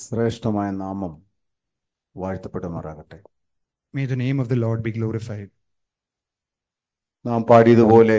ശ്രേഷ്ഠമായ നാമം വാഴ്ത്തപ്പെടുമാറാകട്ടെ May the name of the Lord be glorified. നാം പാടിയതുപോലെ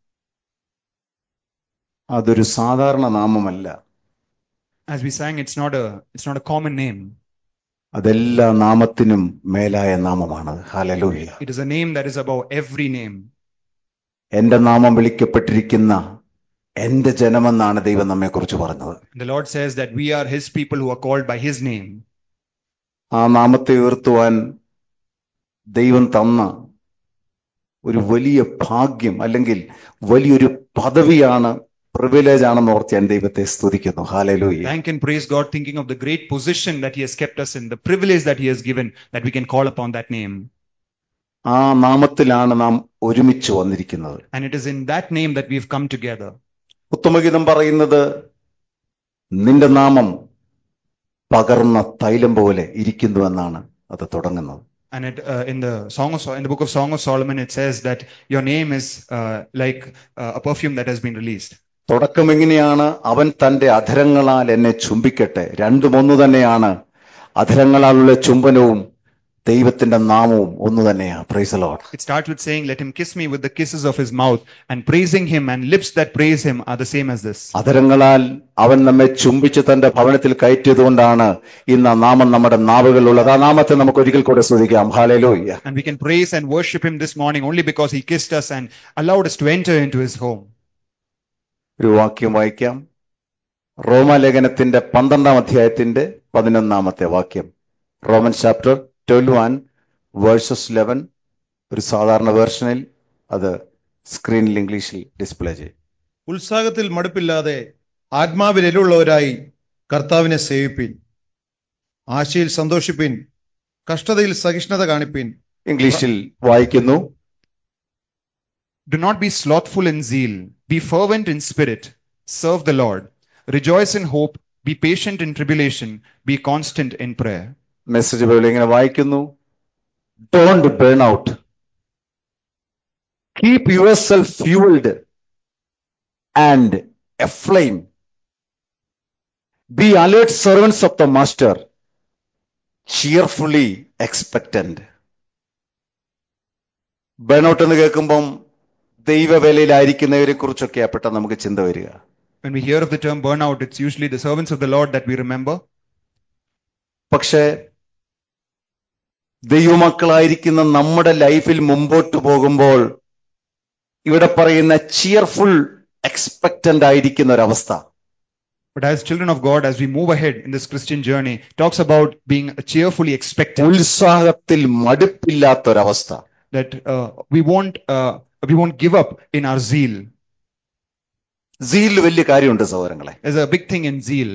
അതൊരു സാധാരണ നാമമല്ല As we sang, it's not a it's not a common name. അതെല്ലാ നാമത്തിനും മേലായ നാമമാണ് hallelujah It is a name that is above every name. എന്റെ നാമം വിളിക്കപ്പെട്ടിരിക്കുന്ന എന്റെ ജനമെന്നാണ് ദൈവം നമ്മെക്കുറിച്ച് പറഞ്ഞത് The Lord says that we are His people who are called by His name. ആ നാമത്തെ ഉയർത്തുവാൻ ദൈവം തന്ന ഒരു വലിയ ഭാഗ്യം അല്ലെങ്കിൽ വലിയൊരു പദവിയാണ് പ്രിവിലേജ് ആണെന്ന് ഓർത്ത് ഞാൻ ദൈവത്തെ സ്തുതിക്കുന്നു hallelujah Thank and praise God, thinking of the great position that He has kept us in, the privilege that He has given, that we can call upon that name. ആ നാമത്തിലാണ് നാം ഒരുമിച്ച് വന്നിരിക്കുന്നത് And it is in that name that we've come together. ഉത്തമഗീതം പറയുന്നത് നിന്റെ നാമം പകർന്ന തൈലം പോലെ ഇരിക്കുന്നുവെന്നാണ് അത് തുടങ്ങുന്നത് And it, uh, in the song of, Sol- in the book of Song of Solomon, it says that your name is uh, like uh, a perfume that has been released. തുടക്കം എങ്ങനെയാണ് അവൻ തന്റെ അധരങ്ങളാൽ എന്നെ ചുംബിക്കട്ടെ രണ്ടും ഒന്നു തന്നെയാണ് അധരങ്ങളാലുള്ള ചുംബനവും ദൈവത്തിന്റെ നാമവും ഒന്നു തന്നെയാണ് praise Lord It starts with saying, Let him kiss me with the kisses of his mouth, and praising him and lips that praise him are the same as this. അധരങ്ങളാൽ അവൻ നമ്മെ ചുംബിച്ച് തന്റെ ഭവനത്തിൽ കയറ്റിയതുകൊണ്ടാണ് ഇന്ന് ആ നാമം നമ്മുടെ നാവുകളിലുള്ളത് ആ നാമത്തെ നമുക്ക് ഒരിക്കൽ കൂടെ സ്തുതിക്കാം hallelujah And we can praise and worship him this morning only because he kissed us and allowed us to enter into his home. ഒരു വാക്യം വായിക്കാം റോമാലേഖനത്തിന്റെ പന്ത്രണ്ടാം അധ്യായത്തിന്റെ പതിനൊന്നാമത്തെ വാക്യം Roman chapter twelve one verses eleven ഒരു സാധാരണ വേർഷനിൽ അത് സ്ക്രീനിൽ ഇംഗ്ലീഷിൽ ഡിസ്പ്ലേ ചെയ്യും ഉത്സാഹത്തിൽ മടുപ്പില്ലാതെ ആത്മാവിൽ എല്ലുള്ളവരായി കർത്താവിനെ സേവിപ്പിൻ ആശയിൽ സന്തോഷിപ്പിൻ കഷ്ടതയിൽ സഹിഷ്ണുത കാണിപ്പിൻ ഇംഗ്ലീഷിൽ വായിക്കുന്നു Do not be slothful in zeal, be fervent in spirit, serve the Lord, rejoice in hope, be patient in tribulation, be constant in prayer. Message പോലെ ഇങ്ങനെ വായിക്കുന്നു don't burn out keep yourself fueled and aflame be alert servants of the master cheerfully expectant burn out എന്ന് കേൾക്കുമ്പം ദൈവവേലയിലായിരിക്കുന്നവരെ കുറിച്ചൊക്കെയാ പെട്ടെന്ന് നമുക്ക് ചിന്ത വരിക When we hear of the term burnout, it's usually the servants of the Lord that we remember. പക്ഷേ ദൈവമക്കളായിരിക്കുന്ന നമ്മുടെ ലൈഫിൽ മുമ്പോട്ട് പോകുമ്പോൾ ഇവിടെ പറയുന്ന ചിയർഫുൾ എക്സ്പെക്ടന്റ് ആയിരിക്കുന്ന ഒരവസ്ഥ But as children of God, as we move ahead in this Christian journey, talks about being cheerfully expectant. ഉത്സാഹത്തിൽ മടുപ്പില്ലാത്തൊരവസ്ഥ that uh, we won't uh, we won't give up in our zeal. സീലിൽ വലിയ കാര്യമുണ്ട് സഹോദരങ്ങളെ There's a big thing in zeal.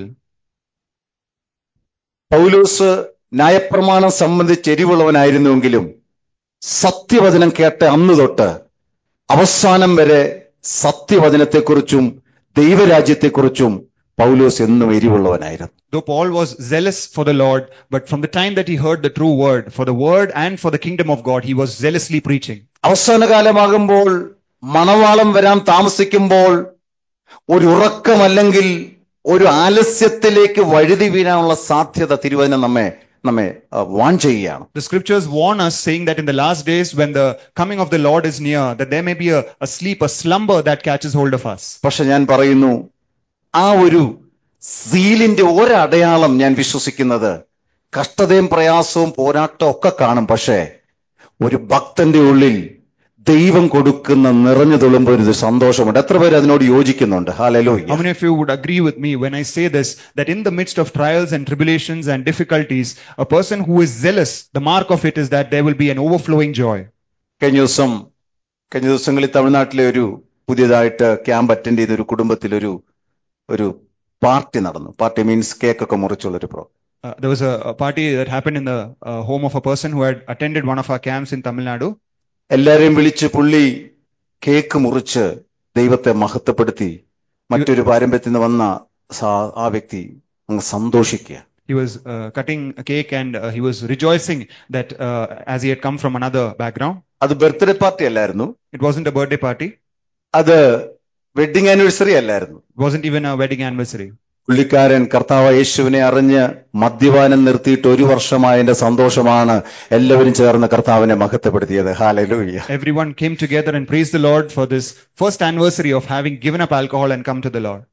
പൗലോസ് ന്യായപ്രമാണം സംബന്ധിച്ച് എരിവുള്ളവനായിരുന്നുവെങ്കിലും സത്യവചനം കേട്ട അന്ന് തൊട്ട് അവസാനം വരെ സത്യവചനത്തെക്കുറിച്ചും ദൈവരാജ്യത്തെക്കുറിച്ചും പൗലോസ് എന്നും എരിവുള്ളവനായിരുന്നു Though Paul was zealous for the Lord, but from the time that he heard the true word, for the word and for the kingdom of God, he was zealously preaching. അവസാന കാലമാകുമ്പോൾ മണവാളം വരാൻ താമസിക്കുമ്പോൾ ഒരു ഉറക്കമല്ലെങ്കിൽ ഒരു ആലസ്യത്തിലേക്ക് വഴുതി വീഴാനുള്ള സാധ്യത തിരുവചനം നമ്മെ നമ്മെ ആ, വാൺ ചെയ്യുകയാണ് The scriptures warn us, saying that in the last days, when the coming of the Lord is near, that there may be a, a sleep, a slumber that catches hold of us. പക്ഷെ ഞാൻ പറയുന്നു ആ ഒരു സീലിന്റെ ഒരടയാളം ഞാൻ വിശ്വസിക്കുന്നത് കഷ്ടതയും പ്രയാസവും പോരാട്ടവും ഒക്കെ കാണും പക്ഷേ ഒരു ഭക്തന്റെ ഉള്ളിൽ ദൈവം കൊടുക്കുന്ന നിറഞ്ഞു തുളുമ്പോ ഒരു സന്തോഷമുണ്ട് എത്ര പേര് അതിനോട് യോജിക്കുന്നുണ്ട് ഹാലലോ How many of you would agree with me when I say this, that in the midst of trials and tribulations and difficulties, a person who is zealous, the mark of it is that there will be an overflowing joy. കഴിഞ്ഞ ദിവസം കഴിഞ്ഞ ദിവസങ്ങളിൽ തമിഴ്നാട്ടിലെ ഒരു പുതിയതായിട്ട് camp attend ചെയ്ത ഒരു കുടുംബത്തിൽ ഒരു ഒരു പാർട്ടി നടന്നു പാർട്ടി മീൻസ് കേക്കൊക്കെ മുറിച്ചുള്ള ഒരു പ്രോ Uh, there was a, a party that happened in the uh, home of a person who had attended one of our camps in Tamil Nadu. എല്ലാരെയും വിളിച്ച് പുള്ളി കേക്ക് മുറിച്ച് ദൈവത്തെ മഹത്വപ്പെടുത്തി മറ്റൊരു പാരമ്പര്യത്തിൽ നിന്ന് വന്ന സാ- ആ വ്യക്തി അങ്ങ് സന്തോഷിക്കുക He was uh, cutting a cake and uh, he was rejoicing that uh, as he had come from another background. അത് ബർത്ത്ഡേ പാർട്ടി അല്ലായിരുന്നു It wasn't a birthday party. അത് വെഡിങ് ആനിവേഴ്സറി അല്ലായിരുന്നു It wasn't even a wedding anniversary. പുള്ളിക്കാരൻ കർത്താവ് യേശുവിനെ അറിഞ്ഞ് മദ്യപാനം നിർത്തിയിട്ട് ഒരു വർഷമായതിന്റെ സന്തോഷമാണ് എല്ലാവരും ചേർന്ന് കർത്താവിനെ മഹത്വപ്പെടുത്തിയത് hallelujah Everyone came together and praised the Lord for this first anniversary of having given up alcohol and come to the Lord.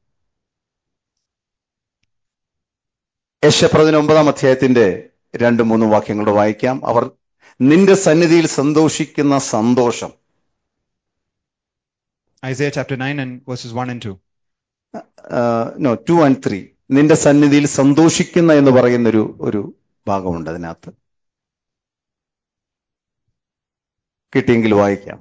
യശപ്രതിന് ഒമ്പതാം അധ്യായത്തിന്റെ രണ്ട് മൂന്ന് വാക്യങ്ങളോട് വായിക്കാം അവർ നിന്റെ സന്നിധിയിൽ സന്തോഷിക്കുന്ന സന്തോഷം Isaiah chapter 9 and verses 1 and 2. No two and three നിന്റെ സന്നിധിയിൽ സന്തോഷിക്കുന്ന എന്ന് പറയുന്നൊരു ഒരു ഭാഗമുണ്ട് അതിനകത്ത് കിട്ടിയെങ്കിൽ വായിക്കാം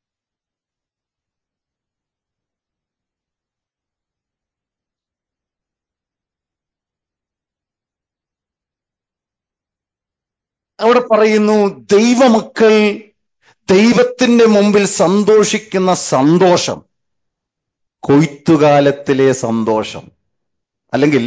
അവിടെ പറയുന്നു ദൈവമക്കൾ ദൈവത്തിന്റെ മുമ്പിൽ സന്തോഷിക്കുന്ന സന്തോഷം കൊയ്ത്തുകാലത്തിലെ സന്തോഷം അല്ലെങ്കിൽ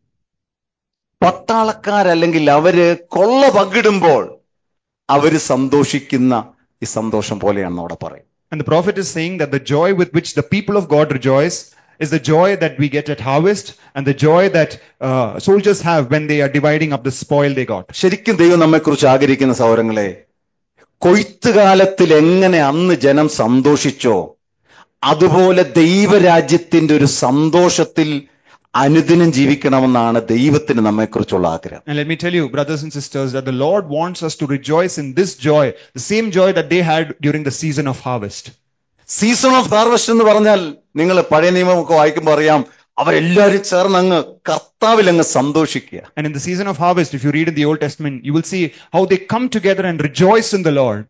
പട്ടാളക്കാരല്ലെങ്കിൽ അവര് കൊള്ള പങ്കിടുമ്പോൾ അവര് സന്തോഷിക്കുന്ന ഈ സന്തോഷം പോലെയാണ് അവിടെ പറയും And the prophet is saying that the joy with which the people of God rejoice is the joy that we get at harvest and the joy that uh, soldiers have when they are dividing up the spoil they got. ശരിക്കും ദൈവം നമ്മെക്കുറിച്ച് ആഗ്രഹിക്കുന്ന സൗരങ്ങളെ കൊയ്ത്തുകാലത്തിൽ എങ്ങനെ അന്ന് ജനം സന്തോഷിച്ചോ അതുപോലെ ദൈവരാജ്യത്തിന്റെ ഒരു സന്തോഷത്തിൽ അനുദിനം ജീവിക്കണമെന്നാണ് ദൈവത്തിന് നമ്മെക്കുറിച്ചുള്ള ആഗ്രഹം And let me tell you, brothers and sisters, that the Lord wants us to rejoice in this joy, the same joy that they had during the season of harvest. Season of harvest എന്ന് പറഞ്ഞാൽ നിങ്ങൾ പഴയ നിയമമൊക്കെ വായിക്കുമ്പോൾ അറിയാം അവരെല്ലാവരും ചേർന്ന് അങ്ങ് കർത്താവിൽ അങ്ങ് സന്തോഷിക്കുക And in the season of harvest, if you read in the Old Testament, you will see how they come together and rejoice in the Lord.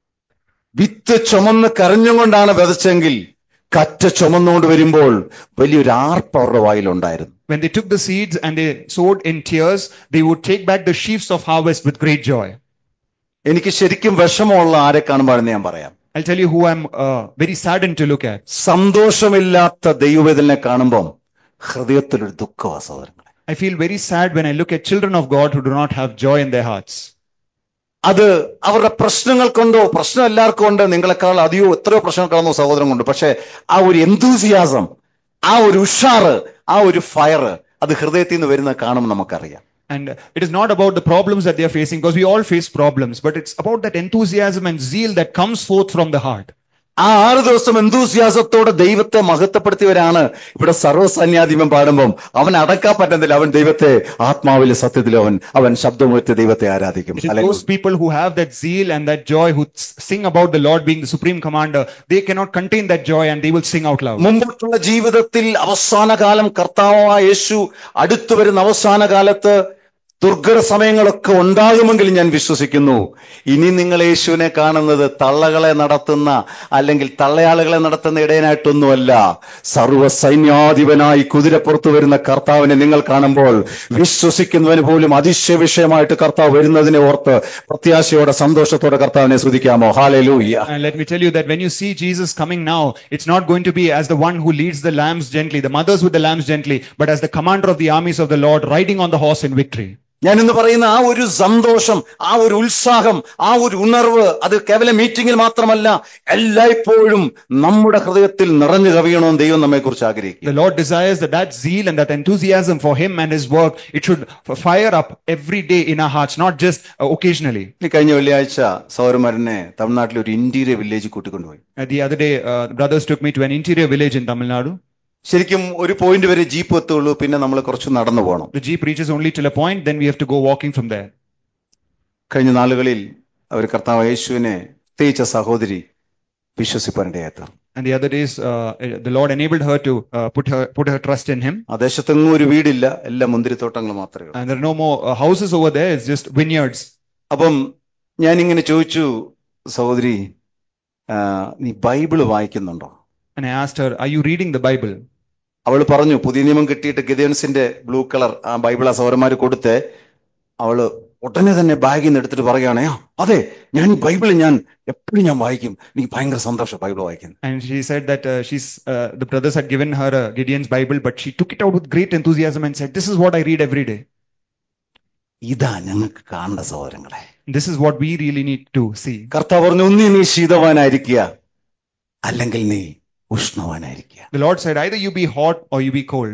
വിത്ത് ചുമന്ന് കരഞ്ഞുകൊണ്ടാണ് വിതച്ചെങ്കിൽ കറ്റ ചുമന്നുകൊണ്ട് വരുമ്പോൾ വലിയൊരു ആർപ്പ് അവരുടെ വായിലുണ്ടായിരുന്നു When they took the seeds and they sowed in tears, they would take back the sheaves of harvest with great joy. എനിക്ക് ശരിക്കും വിഷമമുള്ള ആരെ കാണുമ്പോഴെന്ന് ഞാൻ പറയാം I'll tell you who I'm uh, very saddened to look at. സന്തോഷമില്ലാത്ത ദൈവവേദനെ കാണുമ്പം ഹൃദയത്തിലൊരു ദുഃഖമാ സഹോദരങ്ങളെ I feel very sad when I look at children of God who do not have joy in their hearts. അത് അവരുടെ പ്രശ്നങ്ങൾ കൊണ്ടോ പ്രശ്നം എല്ലാവർക്കും ഉണ്ട് നിങ്ങളെക്കാൾ അധികവും എത്രയോ പ്രശ്നങ്ങൾ കാണുന്ന സഹോദരൻ കൊണ്ട് പക്ഷെ ആ ഒരു എന്തൂസിയാസം ആ ഒരു ഉഷാറ് ആ ഒരു ഫയർ അത് ഹൃദയത്തിൽ നിന്ന് വരുന്നത് കാണുമ്പോൾ നമുക്കറിയാം And it is not about the problems that they are facing, because we all face problems, but it's about that enthusiasm and zeal that comes forth from the heart. ആ ആറ് ദിവസം എന്തൂസിയാസത്തോടെ ദൈവത്തെ മഹത്വപ്പെടുത്തിയവരാണ് ഇവിടെ സർവ്വസന്യാധിപം പാടുമ്പം അവൻ അടക്കാൻ പറ്റുന്നില്ല അവൻ ദൈവത്തെ ആത്മാവിലെ സത്യത്തിൽ അവൻ അവൻ ശബ്ദമുയർത്തി ദൈവത്തെ ആരാധിക്കും It is അല്ലെങ്കിൽ those people who have that zeal and that joy, who s- sing about the Lord being the supreme commander, they cannot contain that joy and they will sing out loud. മുമ്പോട്ടുള്ള ജീവിതത്തിൽ അവസാന കാലം കർത്താവായ യേശു അടുത്തു വരുന്ന അവസാന കാലത്ത് ദുർഘട സമയങ്ങളൊക്കെ ഉണ്ടാകുമെങ്കിൽ ഞാൻ വിശ്വസിക്കുന്നു ഇനി നിങ്ങൾ യേശുവിനെ കാണുന്നത് തള്ളകളെ നടത്തുന്ന അല്ലെങ്കിൽ തള്ളയാളുകളെ നടത്തുന്ന ഇടയനായിട്ടൊന്നുമല്ല സർവ്വ സൈന്യാധിപനായി കുതിരപ്പുറത്ത് വരുന്ന കർത്താവിനെ നിങ്ങൾ കാണുമ്പോൾ വിശ്വസിക്കുന്നവന് പോലും അതിശയ വിഷയമായിട്ട് കർത്താവ് വരുന്നതിനെ ഓർത്ത് പ്രത്യാശയോടെ സന്തോഷത്തോടെ കർത്താവിനെ സ്തുതിക്കാമോ hallelujah And let me tell you that when you see Jesus coming now, it's not going to be as the one who leads the lambs gently, the mothers with the lambs gently, but as the commander of the armies of the Lord riding on the horse in victory. ഞാൻ ഇന്ന് പറയുന്ന ആ ഒരു സന്തോഷം ആ ഒരു ഉത്സാഹം ആ ഒരു ഉണർവ് അത് കേവലം മീറ്റിംഗിൽ മാത്രമല്ല എല്ലായ്പ്പോഴും നമ്മുടെ ഹൃദയത്തിൽ നിറഞ്ഞു കവിയണമെന്ന് ദൈവം നമ്മെ കുറിച്ച് ആഗ്രഹിക്കുക The Lord desires that that zeal and that enthusiasm for Him and His work, it should f- fire up every day in our hearts, not just uh, occasionally. ഈ കഴിഞ്ഞ വെള്ളിയാഴ്ച സൗരമരനെ തമിഴ്നാട്ടിലെ ഒരു ഇന്റീരിയർ വില്ലേജ് കൂട്ടിക്കൊണ്ടുപോയി Uh, the other day, uh, the brothers took me to an interior village in Tamil Nadu. ശരിക്കും ഒരു point വരെ ജീപ്പ് എത്തുള്ളൂ പിന്നെ നമ്മൾ കുറച്ച് നടന്നു പോകണം The jeep reaches only till a point, then we have to go walking from there. കഴിഞ്ഞ നാളുകളിൽ അവർ കർത്താവ് യേശുവിനെ പ്രത്യേകിച്ച സഹോദരി വിശ്വസിപ്പാനിടയാത്ത And the other days, uh, the Lord enabled her to uh, put her put her trust in Him. ആ ദേശത്തെങ്ങും ഒരു വീടില്ല എല്ലാ മുന്തിരിത്തോട്ടങ്ങൾ മാത്രമേ ഉള്ളൂ And there are no more uh, houses over there; it's just vineyards. അപ്പം ഞാനിങ്ങനെ ചോദിച്ചു സഹോദരി ആ, നീ ബൈബിള് വായിക്കുന്നുണ്ടോ And I asked her, "Are you reading the Bible?" അവൾ പറഞ്ഞു പുതിയ നിയമം കിട്ടിയിട്ട് ഗിദേൺസിന്റെ ബ്ലൂ കളർ ആ ബൈബിൾ ആ സൗരന്മാര് കൊടുത്ത് അവള് ഉടനെ തന്നെ ബാഗിൽ നിന്ന് എടുത്തിട്ട് പറയുകയാണേ "ആ, അതെ ഞാൻ ഈ ബൈബിൾ ഞാൻ എപ്പോഴും ഞാൻ വായിക്കും എനിക്ക് ഭയങ്കര സന്തോഷം ബൈബിൾ വായിക്കുന്നു And she said that uh, she's uh, the brothers had given her uh, Gideon's Bible, but she took it out with great enthusiasm and said, "This is what I read every day. ഇതാ ഞങ്ങൾക്ക് കാണേണ്ട സഹോദരങ്ങളെ This is what we really need to see." കർത്താവ് പറഞ്ഞു ഒന്നി നീ ശീതവാനായിരിക്കുക അല്ലെങ്കിൽ നീ ഉഷ്ണവാനായിരിക്കുക The Lord said, "Either you be hot or you be cold."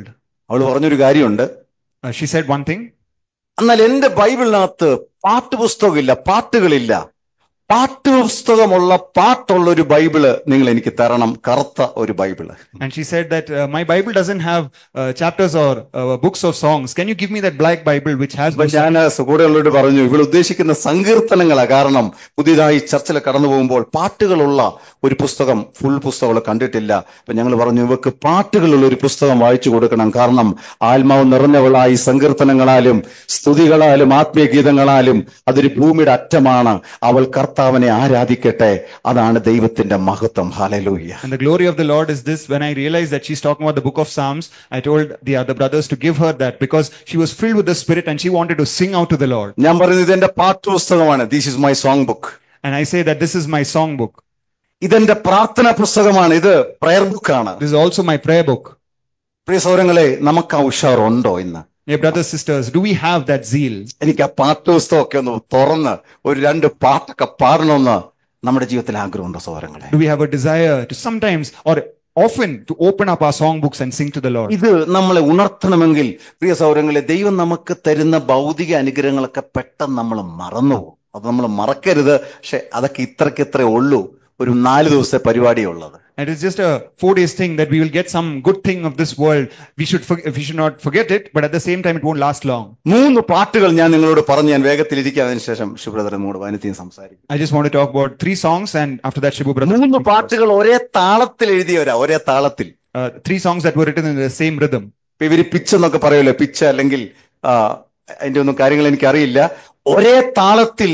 അവൾ പറഞ്ഞൊരു കാര്യമുണ്ട് Uh, she said one thing. എന്നാൽ എന്റെ ബൈബിളിനകത്ത് പാട്ടുപുസ്തകമില്ല പാട്ടുകളില്ല പാട്ടുപുസ്തകമുള്ള പാട്ടുള്ള ഒരു ബൈബിള് നിങ്ങൾ എനിക്ക് തരണം കറുത്ത ഒരു Bible And she said that uh, my Bible doesn't have uh, chapters or uh, books of songs. Can you give me that black Bible which has അപ്പൊ those ഞാൻ കൂടെയുള്ളവരോട് പറഞ്ഞു ഇവിടെ ഉദ്ദേശിക്കുന്ന സങ്കീർത്തനങ്ങളാ കാരണം പുതിയതായി ചർച്ചിൽ കടന്നു പോകുമ്പോൾ പാട്ടുകളുള്ള ഒരു പുസ്തകം ഫുൾ പുസ്തകം അവള് കണ്ടിട്ടില്ല അപ്പൊ ഞങ്ങൾ പറഞ്ഞു ഇവക്ക് പാട്ടുകളുള്ള ഒരു പുസ്തകം വായിച്ചു കൊടുക്കണം കാരണം ആത്മാവ് നിറഞ്ഞവളായി സങ്കീർത്തനങ്ങളാലും സ്തുതികളാലും ആത്മീയ ഗീതങ്ങളാലും അതൊരു ഭൂമിയുടെ അറ്റമാണ് അവൾ കർത്താവിനെ ആരാധിക്കട്ടെ അതാണ് ദൈവത്തിന്റെ മഹത്വം hallelujah And the glory of the Lord is this. When I realized that she's talking about the book of Psalms, I told the other brothers to give her that because she was filled with the Spirit and she wanted to sing out to the Lord. ഞാൻ പറയുന്നത് ഇതെന്റെ പാഠ്യപുസ്തകമാണ് these is my song book And I say that this is my song book. ഇതെന്റെ പ്രാർത്ഥന പുസ്തകമാണ് ഇത് prayer ബുക്കാണ് This is also my prayer book. പ്രിയ സൗരങ്ങളെ നമുക്ക് ആ ഉഷാറുണ്ടോ ഇന്ന് Dear brothers, sisters, do we have that zeal? എനിക്ക് ആ പാട്ടുപുസ്തകമൊക്കെ ഒന്ന് തുറന്ന് ഒരു രണ്ട് പാട്ടൊക്കെ പാടണമെന്ന് നമ്മുടെ ജീവിതത്തിൽ ആഗ്രഹമുണ്ടോ സൗരങ്ങളെ Do we have a desire to sometimes or often to open up our song books and sing to the Lord? ഇത് നമ്മളെ ഉണർത്തണമെങ്കിൽ പ്രിയ സൗരങ്ങളെ ദൈവം നമുക്ക് തരുന്ന ഭൗതിക അനുഗ്രഹങ്ങളൊക്കെ പെട്ടെന്ന് നമ്മൾ മറന്നു പോകും അത് നമ്മൾ മറക്കരുത് പക്ഷെ അതൊക്കെ ഇത്രയ്ക്ക് ഇത്രേ ഉള്ളൂ ഒരു നാല് ദിവസത്തെ പരിപാടിയേ ഉള്ളത് It is just a four days thing that we will get some good thing of this world. We should for, we should not forget it, but at the same time it won't last long. മൂന്ന് പാട്ടുകൾ ഞാൻ നിങ്ങളോട് പറഞ്ഞ് ഞാൻ വേഗത്തിൽ അതിന് ശേഷം ശുഭ്രതര നിങ്ങളോട് വനത്തിയും സംസാരിക്കും I just want to talk about three songs, and after that, Shibu brother. മൂന്ന് പാട്ടുകൾ ഒരേ താളത്തിൽ എഴുതിയവരാ ഒരേ താളത്തിൽ Uh, three songs that were written in the same rhythm. ഇപ്പൊ ഇവര് പിച്ച് എന്നൊക്കെ പറയുമല്ലോ പിച്ച് അല്ലെങ്കിൽ ആ, അതിന്റെ ഒന്നും കാര്യങ്ങൾ എനിക്കറിയില്ല ഒരേ താളത്തിൽ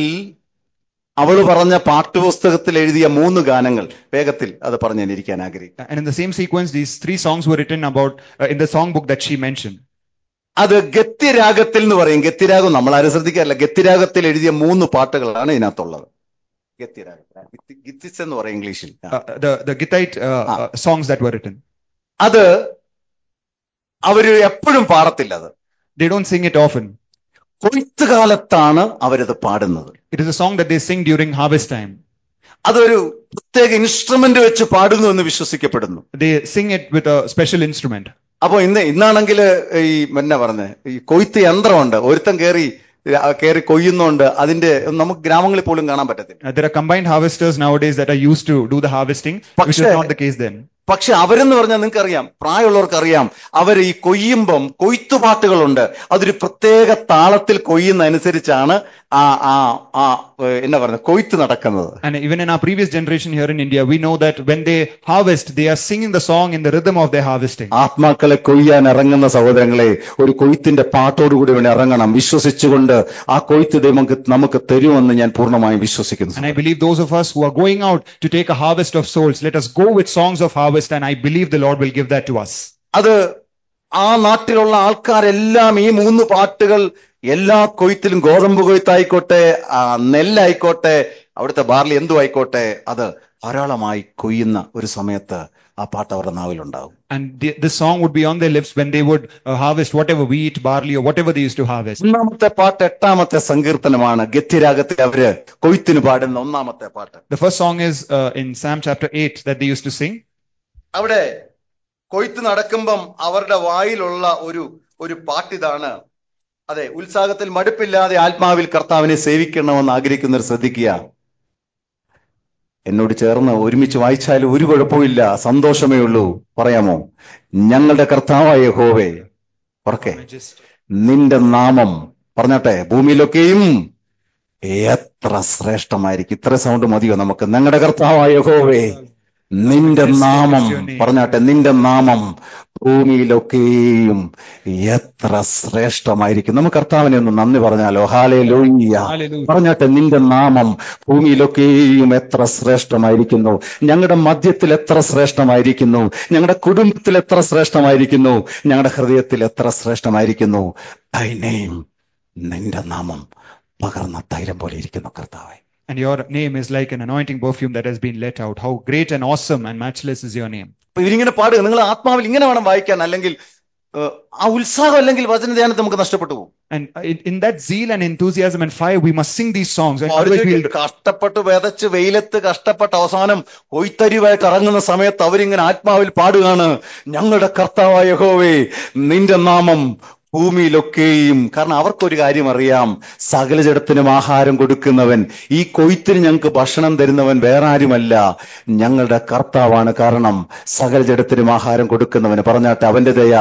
അവള് പറഞ്ഞ പാട്ടുപുസ്തകത്തിൽ എഴുതിയ മൂന്ന് ഗാനങ്ങൾ വേഗത്തിൽ അത് പറഞ്ഞു ഞാൻ ഇരിക്കാൻ ആഗ്രഹിക്കും And in the same sequence, these three songs were written about uh, in the songbook that she mentioned. അത് ഗത്യരാഗത്തിൽ എന്ന് പറയും ഗത്യരാഗം നമ്മൾ ആരും ശ്രദ്ധിക്കാറില്ല ഗത്യരാഗത്തിൽ എഴുതിയ മൂന്ന് പാട്ടുകളാണ് ഇതിനകത്തുള്ളത് ഗത്യരാഗം ഗത്തി- ഗിത്തിസ് എന്ന് പറയും ഇംഗ്ലീഷിൽ ആ. Uh, the the Gittite uh, Ah. uh, songs that were written. അത് അവര് എപ്പോഴും പാടത്തില്ല അത് They don't sing it often. കൊയ്ത്തുകാലത്താണ് അവരത് പാടുന്നത് It is a song that they sing during harvest time. അതൊരു പ്രത്യേക ഇൻസ്ട്രുമെന്റ് വെച്ച് പാടുന്നു എന്ന് വിശ്വസിക്കപ്പെടുന്നു They sing it with a special instrument. അപ്പൊ ഇന്ന് ഇന്നാണെങ്കിൽ ഈ എന്നാ പറഞ്ഞ ഈ കൊയ്ത്ത് യന്ത്രമുണ്ട് ഒരുത്തൻ കയറി കയറി കൊയ്യുന്നുണ്ട് അതിന്റെ നമുക്ക് ഗ്രാമങ്ങളിൽ പോലും കാണാൻ പറ്റത്തില്ല Uh, there are combined harvesters nowadays that are used to do the harvesting, which is പക്ഷേ- not the case then. പക്ഷെ അവരെന്ന് പറഞ്ഞാൽ നിങ്ങൾക്ക് അറിയാം പ്രായമുള്ളവർക്ക് അറിയാം അവർ ഈ കൊയ്യുമ്പം കൊയ്ത്തുപാട്ടുകളുണ്ട് അതൊരു പ്രത്യേക താളത്തിൽ കൊയ്യുന്ന അനുസരിച്ചാണ് ആ ആ ആ ഏഹ്, എന്നാ പറയുന്നത് കൊയ്ത്ത് നടക്കുന്നത് And even in our previous generation here in India, we know that when they harvest, they are singing the song in the rhythm of their harvesting. ആത്മാക്കളെ കൊയ്യാൻ ഇറങ്ങുന്ന സഹോദരങ്ങളെ ഒരു കൊയ്ത്തിന്റെ പാട്ടോടുകൂടി വേണ്ടി ഇറങ്ങണം വിശ്വസിച്ചുകൊണ്ട് ആ കൊയ്ത്ത് ദൈവം നമുക്ക് നമുക്ക് തരുമെന്ന് ഞാൻ പൂർണ്ണമായും വിശ്വസിക്കുന്നു And I believe those of us who are going out to take a harvest of souls, let us go with songs of harvest, and I believe the Lord will give that to us. അത് ആ നാട്ടിലുള്ള ആൾക്കാരെല്ലാം ഈ മൂന്ന് പാട്ടുകൾ എല്ലാ കൊയ്ത്തിലും ഗോതമ്പ് കൊയ്ത്തായിക്കോട്ടെ ആ നെല്ലായിക്കോട്ടെ അവിടുത്തെ ബാർലി എന്തു ആയിക്കോട്ടെ അത് ധാരാളമായി കൊയ്യുന്ന ഒരു സമയത്ത് ആ പാട്ട് അവരുടെ നാവിലുണ്ടാവും And the, this song would be on their lips when they would uh, harvest whatever wheat, barley, or whatever they used to harvest. ഒന്നാമത്തെ പാട്ട് എട്ടാമത്തെ സങ്കീർത്തനമാണ് ഗത്യരാഗത്തിൽ അവര് കൊയ്ത്തിന് പാടുന്ന ഒന്നാമത്തെ പാട്ട് The first song is uh, in Psalm chapter 8 that they used to sing. അവിടെ കൊയ്ത്ത് നടക്കുമ്പം അവരുടെ വായിലുള്ള ഒരു ഒരു പാട്ടിതാണ് അതെ ഉത്സാഹത്തിൽ മടുപ്പില്ലാതെ ആത്മാവിൽ കർത്താവിനെ സേവിക്കണമെന്ന് ആഗ്രഹിക്കുന്നവർ ശ്രദ്ധിക്കുക എന്നോട് ചേർന്ന് ഒരുമിച്ച് വായിച്ചാൽ ഒരു കുഴപ്പമില്ല സന്തോഷമേ ഉള്ളൂ പറയാമോ ഞങ്ങളുടെ കർത്താവായ ഹോവേ ഉറക്കെ നിന്റെ നാമം പറഞ്ഞാട്ടെ ഭൂമിയിലൊക്കെയും എത്ര ശ്രേഷ്ഠമായിരിക്കും ഇത്ര സൗണ്ട് മതിയോ നമുക്ക് ഞങ്ങളുടെ കർത്താവായ ഹോവേ നിന്റെ നാമം പറഞ്ഞാട്ടെ നിന്റെ നാമം ഭൂമിയിലൊക്കെയും എത്ര ശ്രേഷ്ഠമായിരിക്കും നമുക്ക് കർത്താവിനെ ഒന്ന് നന്ദി പറഞ്ഞാലോ ഹാലേ ലോയ്യ Hallelujah. പറഞ്ഞാട്ടെ നിന്റെ നാമം ഭൂമിയിലൊക്കെയും എത്ര ശ്രേഷ്ഠമായിരിക്കുന്നു ഞങ്ങളുടെ മധ്യത്തിൽ എത്ര ശ്രേഷ്ഠമായിരിക്കുന്നു ഞങ്ങളുടെ കുടുംബത്തിൽ എത്ര ശ്രേഷ്ഠമായിരിക്കുന്നു ഞങ്ങളുടെ ഹൃദയത്തിൽ എത്ര ശ്രേഷ്ഠമായിരിക്കുന്നു Thy name നിന്റെ നാമം പകർന്ന തൈലം പോലെ ഇരിക്കുന്നു കർത്താവെ And your name is like an anointing perfume that has been let out. How great and awesome and matchless is your name. അപ്പൊ ഇവരിങ്ങനെ പാടുക നിങ്ങൾ ആത്മാവിൽ ഇങ്ങനെ വേണം വായിക്കാൻ അല്ലെങ്കിൽ ഏഹ്, ആ ഉത്സാഹം അല്ലെങ്കിൽ വചനധ്യാനത്തെ നമുക്ക് നഷ്ടപ്പെട്ടു പോകും And in, in that zeal and enthusiasm and fire, we must sing these songs. And അവര് otherwise we'll, കഷ്ടപ്പെട്ട് വിതച്ച് വെയിലത്ത് കഷ്ടപ്പെട്ട് അവസാനം കൊയ്ത്തരിവായിട്ട് ഇറങ്ങുന്ന സമയത്ത് അവരിങ്ങനെ ആത്മാവിൽ പാടുകയാണ് ഞങ്ങളുടെ കർത്താവായ യഹോവേ നിന്റെ നാമം ഭൂമിയിലൊക്കെയും കാരണം അവർക്കൊരു കാര്യം അറിയാം സകല ജഡത്തിനും ആഹാരം കൊടുക്കുന്നവൻ ഈ കൊയ്ത്തിന് ഞങ്ങൾക്ക് ഭക്ഷണം തരുന്നവൻ വേറെ ആരുമല്ല ഞങ്ങളുടെ കർത്താവാണ് കാരണം സകല ജഡത്തിനും ആഹാരം കൊടുക്കുന്നവന് പറഞ്ഞാട്ടെ അവന്റെ ദയ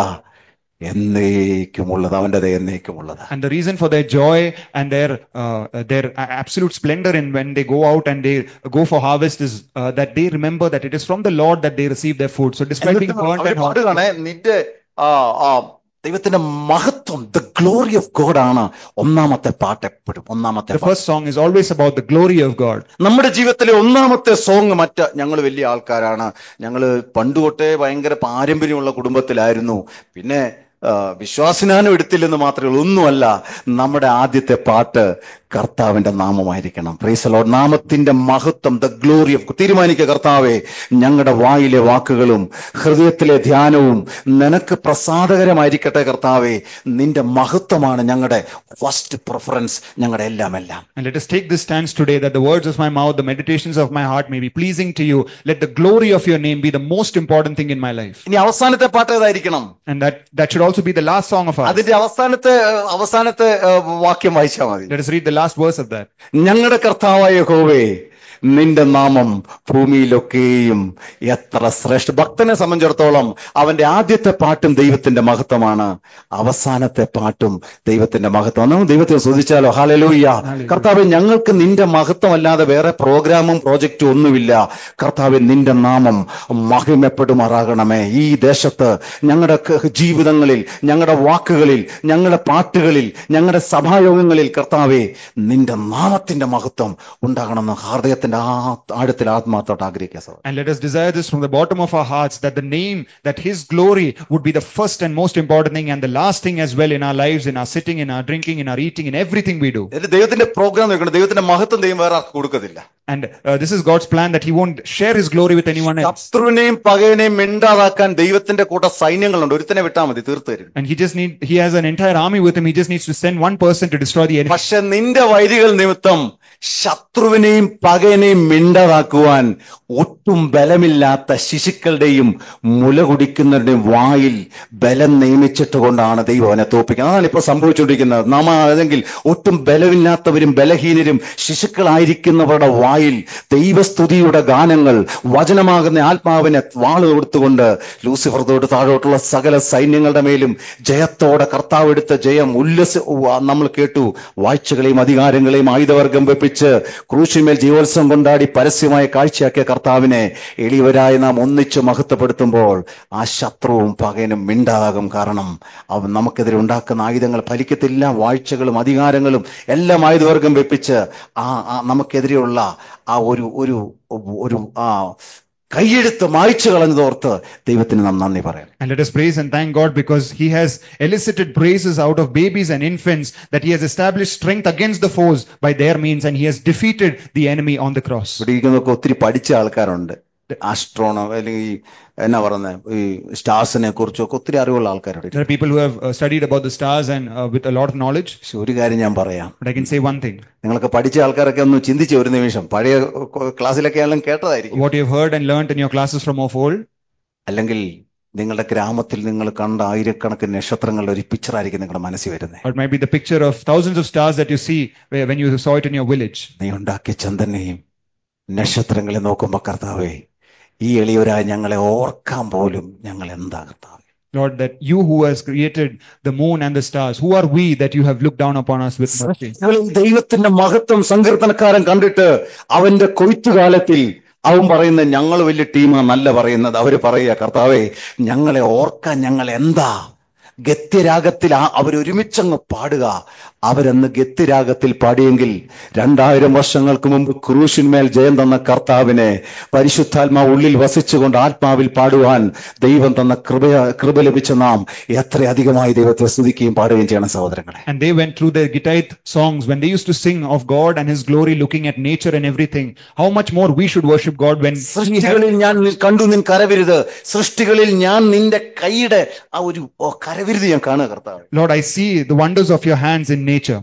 എന്നേക്കുമുള്ളത് അവന്റെ ദയ എന്നേക്കുമുള്ളത് and the reason for their joy and their uh, their a- absolute splendor in when they go out and they go for harvest is uh, that they remember that it is from the Lord that they receive their food. So despite being എന്നിട്ട് burnt അവര് and hot, പാടുകയാണേ നിന്റെ ആ ആ ദൈവത്തിന്റെ മഹത്വം the glory of God ആണ് ഒന്നാമത്തെ പാട്ട് എപ്പോഴും ഒന്നാമത്തെ the പാട്ട്. first song is always about the glory of God. നമ്മുടെ ജീവിതത്തിലെ ഒന്നാമത്തെ സോങ് മറ്റ് ഞങ്ങൾ വലിയ ആൾക്കാരാണ് ഞങ്ങൾ പണ്ട് തൊട്ടേ ഭയങ്കര പാരമ്പര്യമുള്ള കുടുംബത്തിലായിരുന്നു പിന്നെ ആ, വിശ്വാസനാനം എടുത്തില്ലെന്ന് മാത്രമേ ഉള്ളൂ ഒന്നുമല്ല നമ്മുടെ ആദ്യത്തെ പാട്ട് കർത്താവിന്റെ നാമമായിരിക്കണം പ്രൈസലോ നാമത്തിന്റെ മഹത്വം ദ ഗ്ലോറി ഓഫ് തീരുമാനിക്കുക കർത്താവെ ഞങ്ങളുടെ വായിലെ വാക്കുകളും ഹൃദയത്തിലെ ധ്യാനവും നിനക്ക് പ്രസാദകരമായിരിക്കട്ടെ കർത്താവെ നിന്റെ മഹത്വമാണ് ഞങ്ങളുടെ ഫസ്റ്റ് പ്രിഫറൻസ് ഞങ്ങളുടെ എല്ലാം എല്ലാം And let us take this stance today that the words of my mouth, the meditations of my heart may be pleasing to you. Let the glory of your name be the most important thing in my life. ഇനി അവസാനത്തെ പാട്ട് ഏതായിരിക്കണം And that, that should also be the last song of ours. അതിന്റെ അവസാനത്തെ അവസാനത്തെ ഏഹ്, വാക്യം വായിച്ചാൽ മതി Let us read the last verse of that. ഞങ്ങളുടെ കർത്താവായ ഹോവേ നിന്റെ നാമം ഭൂമിയിലൊക്കെയും എത്ര ശ്രേഷ്ഠ ഭക്തനെ സംബന്ധിച്ചിടത്തോളം അവന്റെ ആദ്യത്തെ പാട്ടും ദൈവത്തിന്റെ മഹത്വമാണ് അവസാനത്തെ പാട്ടും ദൈവത്തിന്റെ മഹത്വം നമുക്ക് ദൈവത്തെ ശ്രദ്ധിച്ചാലോ ഹാലലൂയ്യ കർത്താവ് ഞങ്ങൾക്ക് നിന്റെ മഹത്വമല്ലാതെ വേറെ പ്രോഗ്രാമും പ്രോജക്റ്റും ഒന്നുമില്ല കർത്താവ് നിന്റെ നാമം മഹിമപ്പെടുമാറാകണമേ ഈ ദേശത്ത് ഞങ്ങളുടെ ക- ജീവിതങ്ങളിൽ ഞങ്ങളുടെ വാക്കുകളിൽ ഞങ്ങളുടെ പാട്ടുകളിൽ ഞങ്ങളുടെ സഭായോഗങ്ങളിൽ കർത്താവെ നിന്റെ നാമത്തിന്റെ മഹത്വം ഉണ്ടാകണമെന്ന് ഹൃദയത്തിന്റെ ആ ആഴത്തിൽ ആത്മാർത്ഥമായിട്ട് ആഗ്രഹിക്കുക സഹോദരൻ And let us desire this from the bottom of our hearts that the name, that His glory would be the first and most important thing and the last thing as well in our lives, in our sitting, in our drinking, in our eating, in everything we do. എന്നിട്ട് ദൈവത്തിന്റെ programme നോക്കണം ദൈവത്തിന്റെ മഹത്വം ദൈവം വേറെ ആർക്ക് കൊടുക്കത്തില്ല And uh, this is God's plan that He won't share His glory with anyone else. ശത്രുവിനെയും പകയനെയും മിണ്ടാതാക്കാൻ ദൈവത്തിന്റെ കൂട്ട സൈന്യങ്ങളുണ്ട് ഒരുത്തനെ വിട്ടാൽ മതി തീർത്തു തരും And He just need, He has an entire army with Him. He just needs to send one person to destroy the enemy. പക്ഷെ നിന്റെ വൈരികൾ നിമിത്തം ശത്രുവിനെയും പകയനെയും മിണ്ടതാക്കുവാൻ ഒട്ടും ബലമില്ലാത്ത ശിശുക്കളുടെയും മുല കുടിക്കുന്നവരുടെയും വായിൽ ബലം നിയമിച്ചിട്ട് കൊണ്ടാണ് ദൈവം അവനെ തോപ്പിക്കുന്നത് അതാണ് ഇപ്പോൾ സംഭവിച്ചുകൊണ്ടിരിക്കുന്നത് നാം അല്ലെങ്കിൽ ഒട്ടും ബലമില്ലാത്തവരും ബലഹീനരും ശിശുക്കളായിരിക്കുന്നവരുടെ വായിൽ ദൈവസ്തുതിയുടെ ഗാനങ്ങൾ വചനമാകുന്ന ആത്മാവിനെ വാള് കൊടുത്തുകൊണ്ട് ലൂസിഫർ തൊട്ട് താഴോട്ടുള്ള സകല സൈന്യങ്ങളുടെ മേലും ജയത്തോടെ കർത്താവ് എടുത്ത ജയം ഉല്ലസ ഉവ്വ, നമ്മൾ കേട്ടു വാഴ്ചകളെയും അധികാരങ്ങളെയും ആയുധവർഗം വെപ്പിച്ച് ക്രൂശിന്മേൽ ജീവോത്സവം കൊണ്ടാടി പരസ്യമായ കാഴ്ചയാക്കിയ കർത്താവിനെ എളിയവരായി നാം ഒന്നിച്ച് മഹത്വപ്പെടുത്തുമ്പോൾ ആ ശത്രുവും പകയനും മിണ്ടാകും കാരണം അവൻ നമുക്കെതിരെ ഉണ്ടാക്കുന്ന ആയുധങ്ങൾ ഫലിക്കത്തില്ല വാഴ്ചകളും അധികാരങ്ങളും എല്ലാം ആയുധവർഗം വെപ്പിച്ച് ആ ആ നമുക്കെതിരെയുള്ള ആ ഒരു ഒരു ഒരു ആ കൈയെടുത്ത് മായ്ച്ചു കളഞ്ഞതോർത്ത് ദൈവത്തിന് നാം നന്ദി പറയാം And let us praise and thank God because He has elicited praises out of babies and infants, that He has established strength against the foes by their means, and He has defeated the enemy on the cross. ഇവിടെ ഇരിക്കുന്നൊക്കെ ഒത്തിരി പഠിച്ച ആൾക്കാരുണ്ട് ആസ്ട്രോണോ അല്ലെങ്കിൽ ഈ എന്നാ പറയുന്നത് ഈ സ്റ്റാർസിനെ കുറിച്ചൊക്കെ ഒത്തിരി അറിവുള്ള ആൾക്കാരുണ്ട് There are people who have uh, studied about the stars and uh, with a lot of knowledge. പക്ഷെ ഒരു കാര്യം ഞാൻ പറയാം But I can say one thing. നിങ്ങളൊക്കെ പഠിച്ച ആൾക്കാരൊക്കെ ഒന്ന് ചിന്തിച്ച ഒരു നിമിഷം പഴയ ക്ലാസ്സിലൊക്കെ ആണെങ്കിലും കേട്ടതായിരിക്കും What you have heard and learnt in your classes from of old, അല്ലെങ്കിൽ നിങ്ങളുടെ ഗ്രാമത്തിൽ നിങ്ങൾ കണ്ട ആയിരക്കണക്കിന് നക്ഷത്രങ്ങളുടെ ഒരു പിക്ചർ ആയിരിക്കും നിങ്ങളുടെ മനസ്സിൽ വരുന്നത് or it might be the picture of thousands of stars that you see where- when you saw it in your village. നീ ഉണ്ടാക്കിയ ചന്ദനെയും നക്ഷത്രങ്ങളെ നോക്കുമ്പോ കർത്താവേ ഈ എളിയവരായ ഞങ്ങളെ ഓർക്കാൻ പോലും ഞങ്ങൾ എന്താ കർത്താവേ Lord, that you who has created the moon and the stars, who are we that you have looked down upon us with mercy? സൃഷ്ടികളിൽ ദൈവത്തിന്റെ മഹത്വം സങ്കീർത്തനക്കാരൻ കണ്ടിട്ട് അവന്റെ കൊയ്ത്തുകാലത്തിൽ അവൻ പറയുന്നത് ഞങ്ങൾ വലിയ ടീമാണ് നല്ല പറയുന്നത് അവര് പറയുക കർത്താവേ ഞങ്ങളെ ഓർക്കാൻ ഞങ്ങൾ എന്താ ഗത്യരാഗത്തിൽ ആ അവരൊരുമിച്ചങ്ങ് പാടുക അവരെന്ന് ഗത്തിരാഗത്തിൽ പാടിയെങ്കിൽ രണ്ടായിരം വർഷങ്ങൾക്ക് മുമ്പ് ക്രൂശിന്മേൽ ജയം തന്ന കർത്താവിനെ പരിശുദ്ധാത്മാവ് ഉള്ളിൽ വസിച്ചുകൊണ്ട് ആത്മാവിൽ പാടുവാൻ ദൈവം തന്ന കൃപ കൃപ ലഭിച്ച നാം എത്ര അധികമായി ദൈവത്തെ സ്തുതിക്കുകയും പാടുകയും ചെയ്യണം സഹോദരങ്ങളെ And they went through their Gittite songs when they used to sing of God and His glory, looking at nature and everything. How much more we should worship God when we have സൃഷ്ടികളിൽ ഞാൻ നി- കണ്ടു നിൻ കരവിരുത് സൃഷ്ടികളിൽ ഞാൻ നിന്റെ കൈയുടെ ആ ഒരു ഓ, കരവിരുത് ഞാൻ കാണുക കർത്താവ് Lord, I see the wonders of your hands in nature.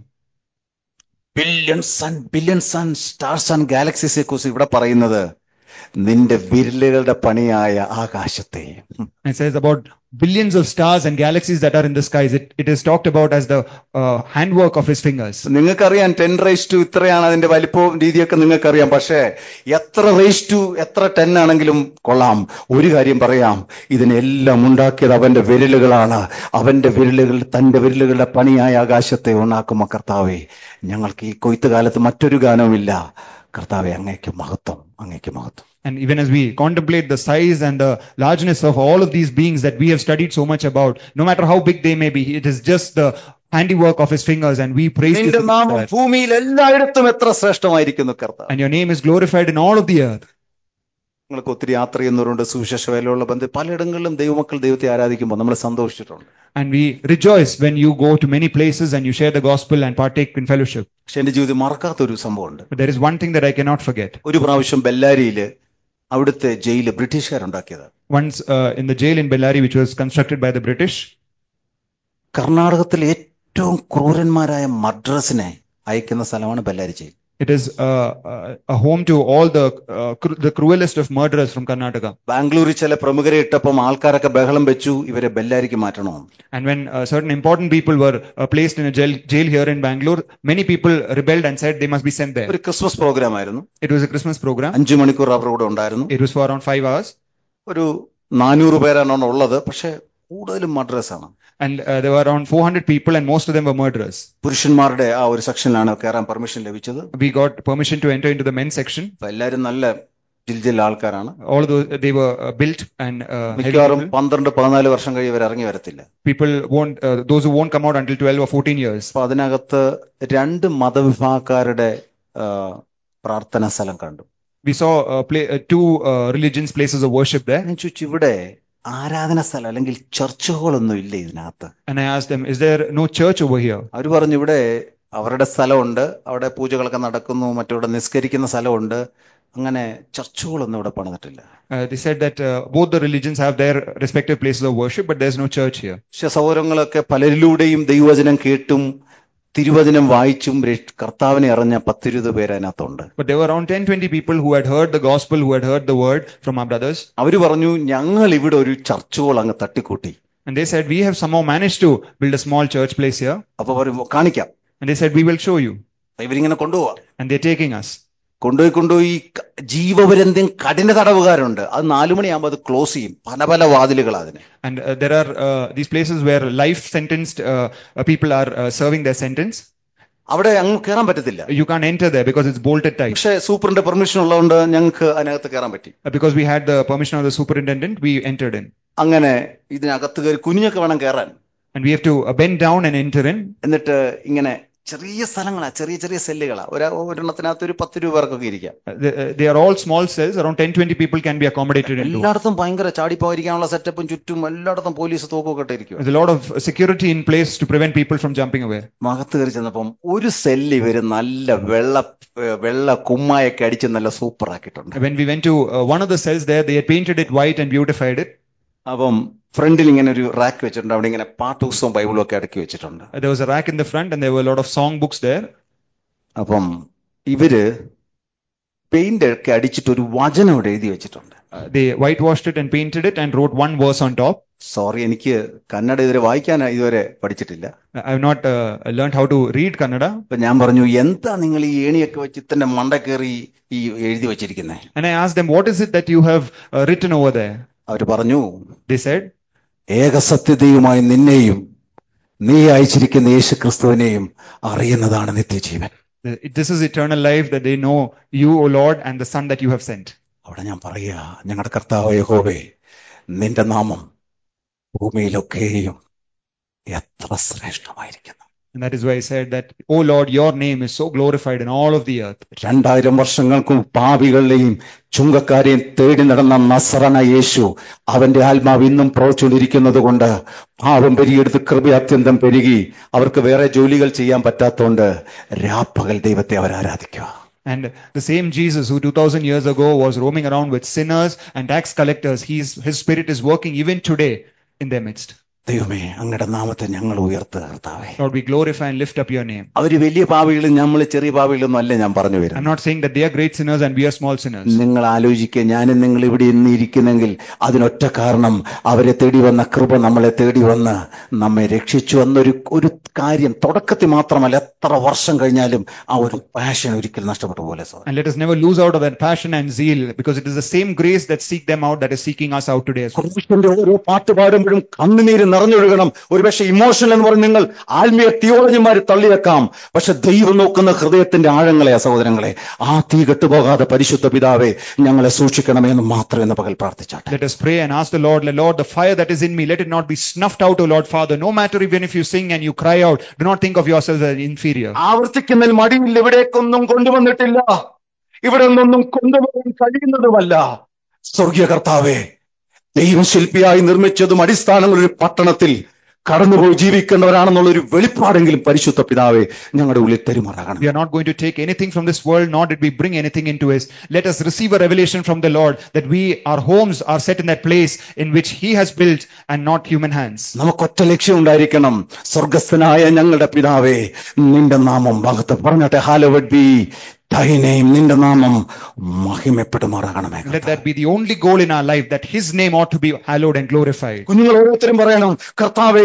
Billions and billions and stars and ഗാലക്സീസിനെ കുറിച്ച് ഇവിടെ പറയുന്നത് നിന്റെ വിരലുകളുടെ പണിയായ ആകാശത്തെ It says about billions of stars and galaxies that are in the skies. It, it is talked about as the uh, handwork of his fingers. നിങ്ങൾക്കറിയാം ten raised to ഇത്രയാണ് അതിന്റെ വലിപ്പവും രീതിയൊക്കെ നിങ്ങൾക്കറിയാം പക്ഷേ എത്ര റേസ് ടു എത്ര ടെൻ ആണെങ്കിലും കൊള്ളാം ഒരു കാര്യം പറയാം ഇതിനെല്ലാം ഉണ്ടാക്കിയത് അവന്റെ വിരലുകളാണ് അവന്റെ വിരലുകൾ തന്റെ വിരലുകളുടെ പണിയായ ആകാശത്തെ ഉണ്ടാക്കുമോ കർത്താവെ ഞങ്ങൾക്ക് ഈ കൊയ്ത്ത് കാലത്ത് മറ്റൊരു ഗാനവുമില്ല കർത്താവെ അങ്ങേക്ക് മഹത്വം അങ്ങേക്ക് മഹത്വം And even as we contemplate the size and the largeness of all of these beings that we have studied so much about, no matter how big they may be, it is just the handiwork of his fingers and we praise you നിന്റെ for നാമം that. ഭൂമിയിൽ എല്ലായിടത്തും എത്ര ശ്രേഷ്ഠമായിരിക്കുന്നു കർത്താവ് And your name is glorified in all of the earth. നിങ്ങൾക്ക് ഒത്തിരി യാത്ര ചെയ്യുന്നവരുണ്ട് സുവിശേഷ വേലയുള്ള ബന്ധം പലയിടങ്ങളിലും ദൈവമക്കൾ ദൈവത്തെ ആരാധിക്കുമ്പോൾ നമ്മൾ സന്തോഷിച്ചിട്ടുണ്ട് And we rejoice when you go to many places and you share the gospel and partake in fellowship. പക്ഷെ എന്റെ ജീവിതത്തിൽ മറക്കാത്തൊരു സംഭവമുണ്ട് But there is one thing that I cannot forget. ഒരു പ്രാവശ്യം ബെല്ലാരിയില് അവിടുത്തെ ജയില് ബ്രിട്ടീഷുകാരുണ്ടാക്കിയത് Once uh, in the jail in Bellary, which was constructed by the British, കർണാടകത്തിലെ ഏറ്റവും ക്രൂരന്മാരായ മദ്രസിനെ അയക്കുന്ന സ്ഥലമാണ് Bellary jail it is uh, uh, a home to all the uh, cru- the cruelest of murderers from Karnataka. ബാംഗ്ലൂരിൽ ചില പ്രമുഖരെ ഇട്ടപ്പം ആൾക്കാരൊക്കെ ബഹളം വെച്ചു ഇവരെ ബെല്ലാരിക്ക് മാറ്റണോ And when uh, certain important people were uh, placed in a jail, jail here in Bangalore, many people rebelled and said they must be sent there. ഒരു Christmas program ആയിരുന്നു It was a Christmas program. അഞ്ചു മണിക്കൂർ അവർ കൂടെ ഉണ്ടായിരുന്നു It was for around five hours, ഒരു നാനൂറ് പേരാണ് ഉള്ളത് പക്ഷെ കൂടുതലും മദ്രസ് ആണ് and uh, there were around 400 people, and most of them were murderers. പുരുഷന്മാരുടെ ആ ഒരു സെക്ഷനിലാണ് കയറാൻ പെർമിഷൻ ലഭിച്ചത് We got permission to enter into the men's section. അപ്പൊ എല്ലാരും നല്ല ജിൽജിൽ ആൾക്കാരാണ് All those they were uh, built and uh, heavy മിക്കവാറും people. പന്ത്രണ്ട് പതിനാല് വർഷം കഴിയും ഇവർ ഇറങ്ങി വരത്തില്ല people won't uh, those who won't come out until 12 or 14 years അപ്പൊ അതിനകത്ത് രണ്ട് മതവിഭാഗക്കാരുടെ ആ, പ്രാർത്ഥനാ സ്ഥലം കണ്ടു we saw uh, play, uh, two uh, religions places of worship there ഞാൻ ചോദിച്ചു ഇവിടെ ആരാധന സ്ഥലം അല്ലെങ്കിൽ ചർച്ചുകളൊന്നും ഇല്ല ഇതിനകത്ത് and i asked them is there no church over here അവർ പറഞ്ഞു ഇവിടെ അവരുടെ സ്ഥലമുണ്ട് അവിടെ പൂജകളൊക്കെ നടക്കുന്നു മറ്റവിടെ നിസ്കരിക്കുന്ന സ്ഥലമുണ്ട് അങ്ങനെ ചർച്ചുകളൊന്നും ഇവിടെ പണിതിട്ടില്ല uh, they said that uh, both the religions have their respective places of worship but there's no church here പക്ഷെ സൗരങ്ങളൊക്കെ പലരിലൂടെയും ദൈവവചനം കേട്ടും തിരുവചനം വായിച്ചും രക്ഷ- കർത്താവിനെ അറിഞ്ഞ പത്തിരുപത് പേര് അതിനകത്തുണ്ട് but there were around 10 20 people who had heard the gospel who had heard the word from our brothers അവര് പറഞ്ഞു ഞങ്ങൾ ഇവിടെ ഒരു ചർച്ചുകൾ അങ്ങ് തട്ടിക്കൂട്ടി and they said we have somehow managed to build a small church place here അപ്പൊ പറയും കാണിക്കാം and they said we will show you അപ്പൊ ഇവരിങ്ങനെ കൊണ്ടുപോവാ and they're taking us കൊണ്ടുപോയി കൊണ്ടുപോയി ക- ജീവപര്യന്തം കഠിന തടവുകാരുണ്ട് അത് നാലു മണിയാകുമ്പോൾ അത് ക്ലോസ് ചെയ്യും പല പല വാതിലുകൾ അതിന് and uh, there are uh, these places where life sentenced uh, uh, people are uh, serving their sentence അവിടെ അങ്ങ് കയറാൻ പറ്റത്തില്ല you can't enter there because it's bolted tight പക്ഷെ സൂപ്പറിന്റെ പെർമിഷൻ ഉള്ളതുകൊണ്ട് ഞങ്ങൾക്ക് അതിനകത്ത് കയറാൻ പറ്റി Uh, because we had the permission of the superintendent, we entered in. അങ്ങനെ ഇതിനകത്ത് കയറി കുഞ്ഞൊക്കെ വേണം കയറാൻ And we have to uh, bend down and enter in. എന്നിട്ട് ഇങ്ങനെ ചെറിയ സ്ഥലങ്ങളാ ചെറിയ ചെറിയ സെല്ലുകളാ ഒരു ഒരെണ്ണത്തിനകത്ത് ഒരു പത്ത് രൂപ പേർക്കൊക്കെ ഇരിക്കാം Uh, they, uh, they are all small cells, around 10 20 people can be accommodated into. എല്ലായിടത്തും ഭയങ്കര ചാടിപ്പോയിരിക്കാനുള്ള സെറ്റപ്പും ചുറ്റും എല്ലായിടത്തും പോലീസ് തോക്കൊക്കെ ഇട്ടിരിക്കും There's a lot of security in place to prevent people from jumping away. മകത്ത് കയറി ചെന്നപ്പം ഒരു സെല്ല് ഇവര് നല്ല വെള്ള ഏർ വെള്ള കുമ്മായൊക്കെ അടിച്ച് നല്ല സൂപ്പർ ആക്കിയിട്ടുണ്ട് When we went to uh, one of the cells there, they had painted it white and beautified it. അപ്പം ഫ്രണ്ടിൽ ഇങ്ങനെ ഒരു റാക്ക് വെച്ചിട്ടുണ്ട് അവിടെ ഇങ്ങനെ പാട്ട് പുസ്തകവും ബൈബിളും ഒക്കെ അടക്കി വെച്ചിട്ടുണ്ട് Uh, There was a rack in the front and there were a lot of song books there. അപ്പം ഇവര് പെയിന്റ് ഒക്കെ അടിച്ചിട്ട് ഒരു വചനം ഇവിടെ എഴുതി വെച്ചിട്ടുണ്ട് Uh, they whitewashed it and painted it and wrote one verse on top. Sorry എനിക്ക് കന്നഡ ഇതുവരെ വായിക്കാൻ ഇതുവരെ പഠിച്ചിട്ടില്ല I have not uh, learned how to read Kannada. അപ്പൊ ഞാൻ പറഞ്ഞു എന്താ നിങ്ങൾ ഈ ഏണിയൊക്കെ വെച്ച് ഇത്തന്നെ മണ്ട കയറി ഈ എഴുതി വെച്ചിരിക്കുന്നത് And I asked them, what is it that you have uh, written over there? അവര് പറഞ്ഞു They said, ഏകസത്യതയുമായി നിന്നെയും നീ അയച്ചിരിക്കുന്ന യേശു ക്രിസ്തുവിനെയും അറിയുന്നതാണ് നിത്യജീവൻ Uh, This is eternal life that they know you, O Lord, and the Son that you have sent. അവിടെ ഞാൻ പറയുക ഞങ്ങളുടെ കർത്താവ് യഹോവേ നിന്റെ നാമം ഭൂമിയിലൊക്കെയും എത്ര ശ്രേഷ്ഠമായിരിക്കുന്നു And that is why I said that, Oh Lord, your name is so glorified in all of the earth. രണ്ടായിരം വർഷങ്ങൾക്കും പാപികളെയും ചുങ്കക്കാരെയും തേടി നടന്ന നസറന യേശു അവന്റെ ആത്മാവ് ഇന്നും പ്രവർത്തിച്ചുകൊണ്ടിരിക്കുന്നത് കൊണ്ട് പാപം പെരുകിയെടുത്ത് കൃപ അത്യന്തം പെരുകി അവർക്ക് വേറെ ജോലികൾ ചെയ്യാൻ പറ്റാത്തതുകൊണ്ട് രാപ്പകൽ ദൈവത്തെ അവർ ആരാധിക്കുക And the same Jesus who 2000 years ago was roaming around with sinners and tax collectors, he's, his spirit is working even today in their midst. ദൈവമേ അങ്ങയുടെ നാമത്തെ ഞങ്ങൾ ഉയർത്തുക കർത്താവേ Lord, we glorify and lift up your name. അവര് വലിയ പാപികളും നമ്മൾ ചെറിയ പാപികളൊന്നും അല്ല ഞാൻ പറഞ്ഞു I'm വരുന്നത് not saying that they are great sinners and we are small sinners. നിങ്ങൾ ആലോചിക്കുക ഞാനും നിങ്ങൾ ഇവിടെ ഇന്ന് ഇരിക്കുന്നെങ്കിൽ അതിനൊറ്റ കാരണം അവരെ തേടി വന്ന കൃപ നമ്മളെ തേടി വന്ന് നമ്മെ രക്ഷിച്ചു എന്നൊരു ഒരു കാര്യം തുടക്കത്തിൽ മാത്രമല്ല എത്ര വർഷം കഴിഞ്ഞാലും ആ ഒരു പാഷൻ ഒരിക്കലും നഷ്ടപ്പെട്ടു പോലെ സഹോദരൻ. And let us never lose out of that passion and zeal because it is the same grace that seek them out that is seeking us out today as well. ക്രൂശിന്റെ ഓരോ പാട്ട് പാടുമ്പോഴും കണ്ണുനീര് നിറഞ്ഞൊഴുകണം ഒരുപക്ഷെ ഇമോഷണൽ എന്ന് പറഞ്ഞ് നിങ്ങൾ ആത്മീയ തിയോളജിമാർ തള്ളിയേക്കാം പക്ഷെ ദൈവം നോക്കുന്ന ഹൃദയത്തിന്റെ ആഴങ്ങളെ സഹോദരങ്ങളെ ആ തീ കെട്ടുപോകാതെ പരിശുദ്ധ പിതാവെ ഞങ്ങളെ സൂക്ഷിക്കണമേ എന്ന് മാത്രം എന്ന് പകൽ പ്രാർത്ഥിച്ചാട്ടെ Let us pray and ask the Lord, Lord, the fire that is in me, let it not be snuffed out, O Lord Father. No matter even if you sing and you cry out, do not think of yourselves as inferior. ആവർത്തിക്കുന്നതിൽ മടിയില്ല ഇവിടേക്കൊന്നും കൊണ്ടുവന്നിട്ടില്ല ഇവിടെ നിന്നൊന്നും കൊണ്ടുപോകാൻ കഴിയുന്നതുമല്ല സ്വർഗീയ കർത്താവേ ദൈവം ശില്പിയായി നിർമ്മിച്ചതും അടിസ്ഥാനങ്ങൾ ഒരു പട്ടണത്തിൽ കടന്നുപോയി ജീവിക്കേണ്ടവരാണെന്നുള്ള ഒരു വെളിപ്പാടെങ്കിലും പരിശുദ്ധ പിതാവേ ഞങ്ങളുടെ ഉള്ളിൽ തെരുമാറാകണം We are not going to take anything from this world, nor did we bring anything into it. Let us receive a revelation from the Lord that we, our homes are set in that place in which He has built and not human hands. നമുക്കൊറ്റ ലക്ഷ്യം ഉണ്ടായിരിക്കണം സ്വർഗസ്ഥനായ ഞങ്ങളുടെ പിതാവേ നിന്റെ നാമം Bhagat പറഞ്ഞട്ടെ ഹാലവഡ് B തൈനയും നിന്റെ നാമം മഹിമപ്പെടുമാറാകണമേ Let that be the only goal in our life that His name ought to be hallowed and glorified. കുഞ്ഞുങ്ങൾ ഓരോരുത്തരും പറയണം കർത്താവേ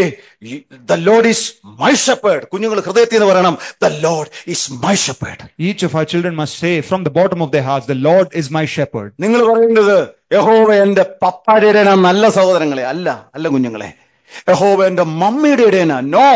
the lord is my shepherd കുഞ്ഞുങ്ങൾ ഹൃദയത്തിൽ നിന്ന് പറയണം the lord is my shepherd Each of our children must say from the bottom of their hearts, The Lord is my shepherd. നിങ്ങൾ പറയേണ്ടത് യഹോവ എന്റെ പപ്പായുടെ ഇടേന നല്ല സഹോദരങ്ങളെ അല്ല അല്ല കുഞ്ഞുങ്ങളെ യഹോവ എന്റെ മമ്മിയുടെ ഇടേന നോ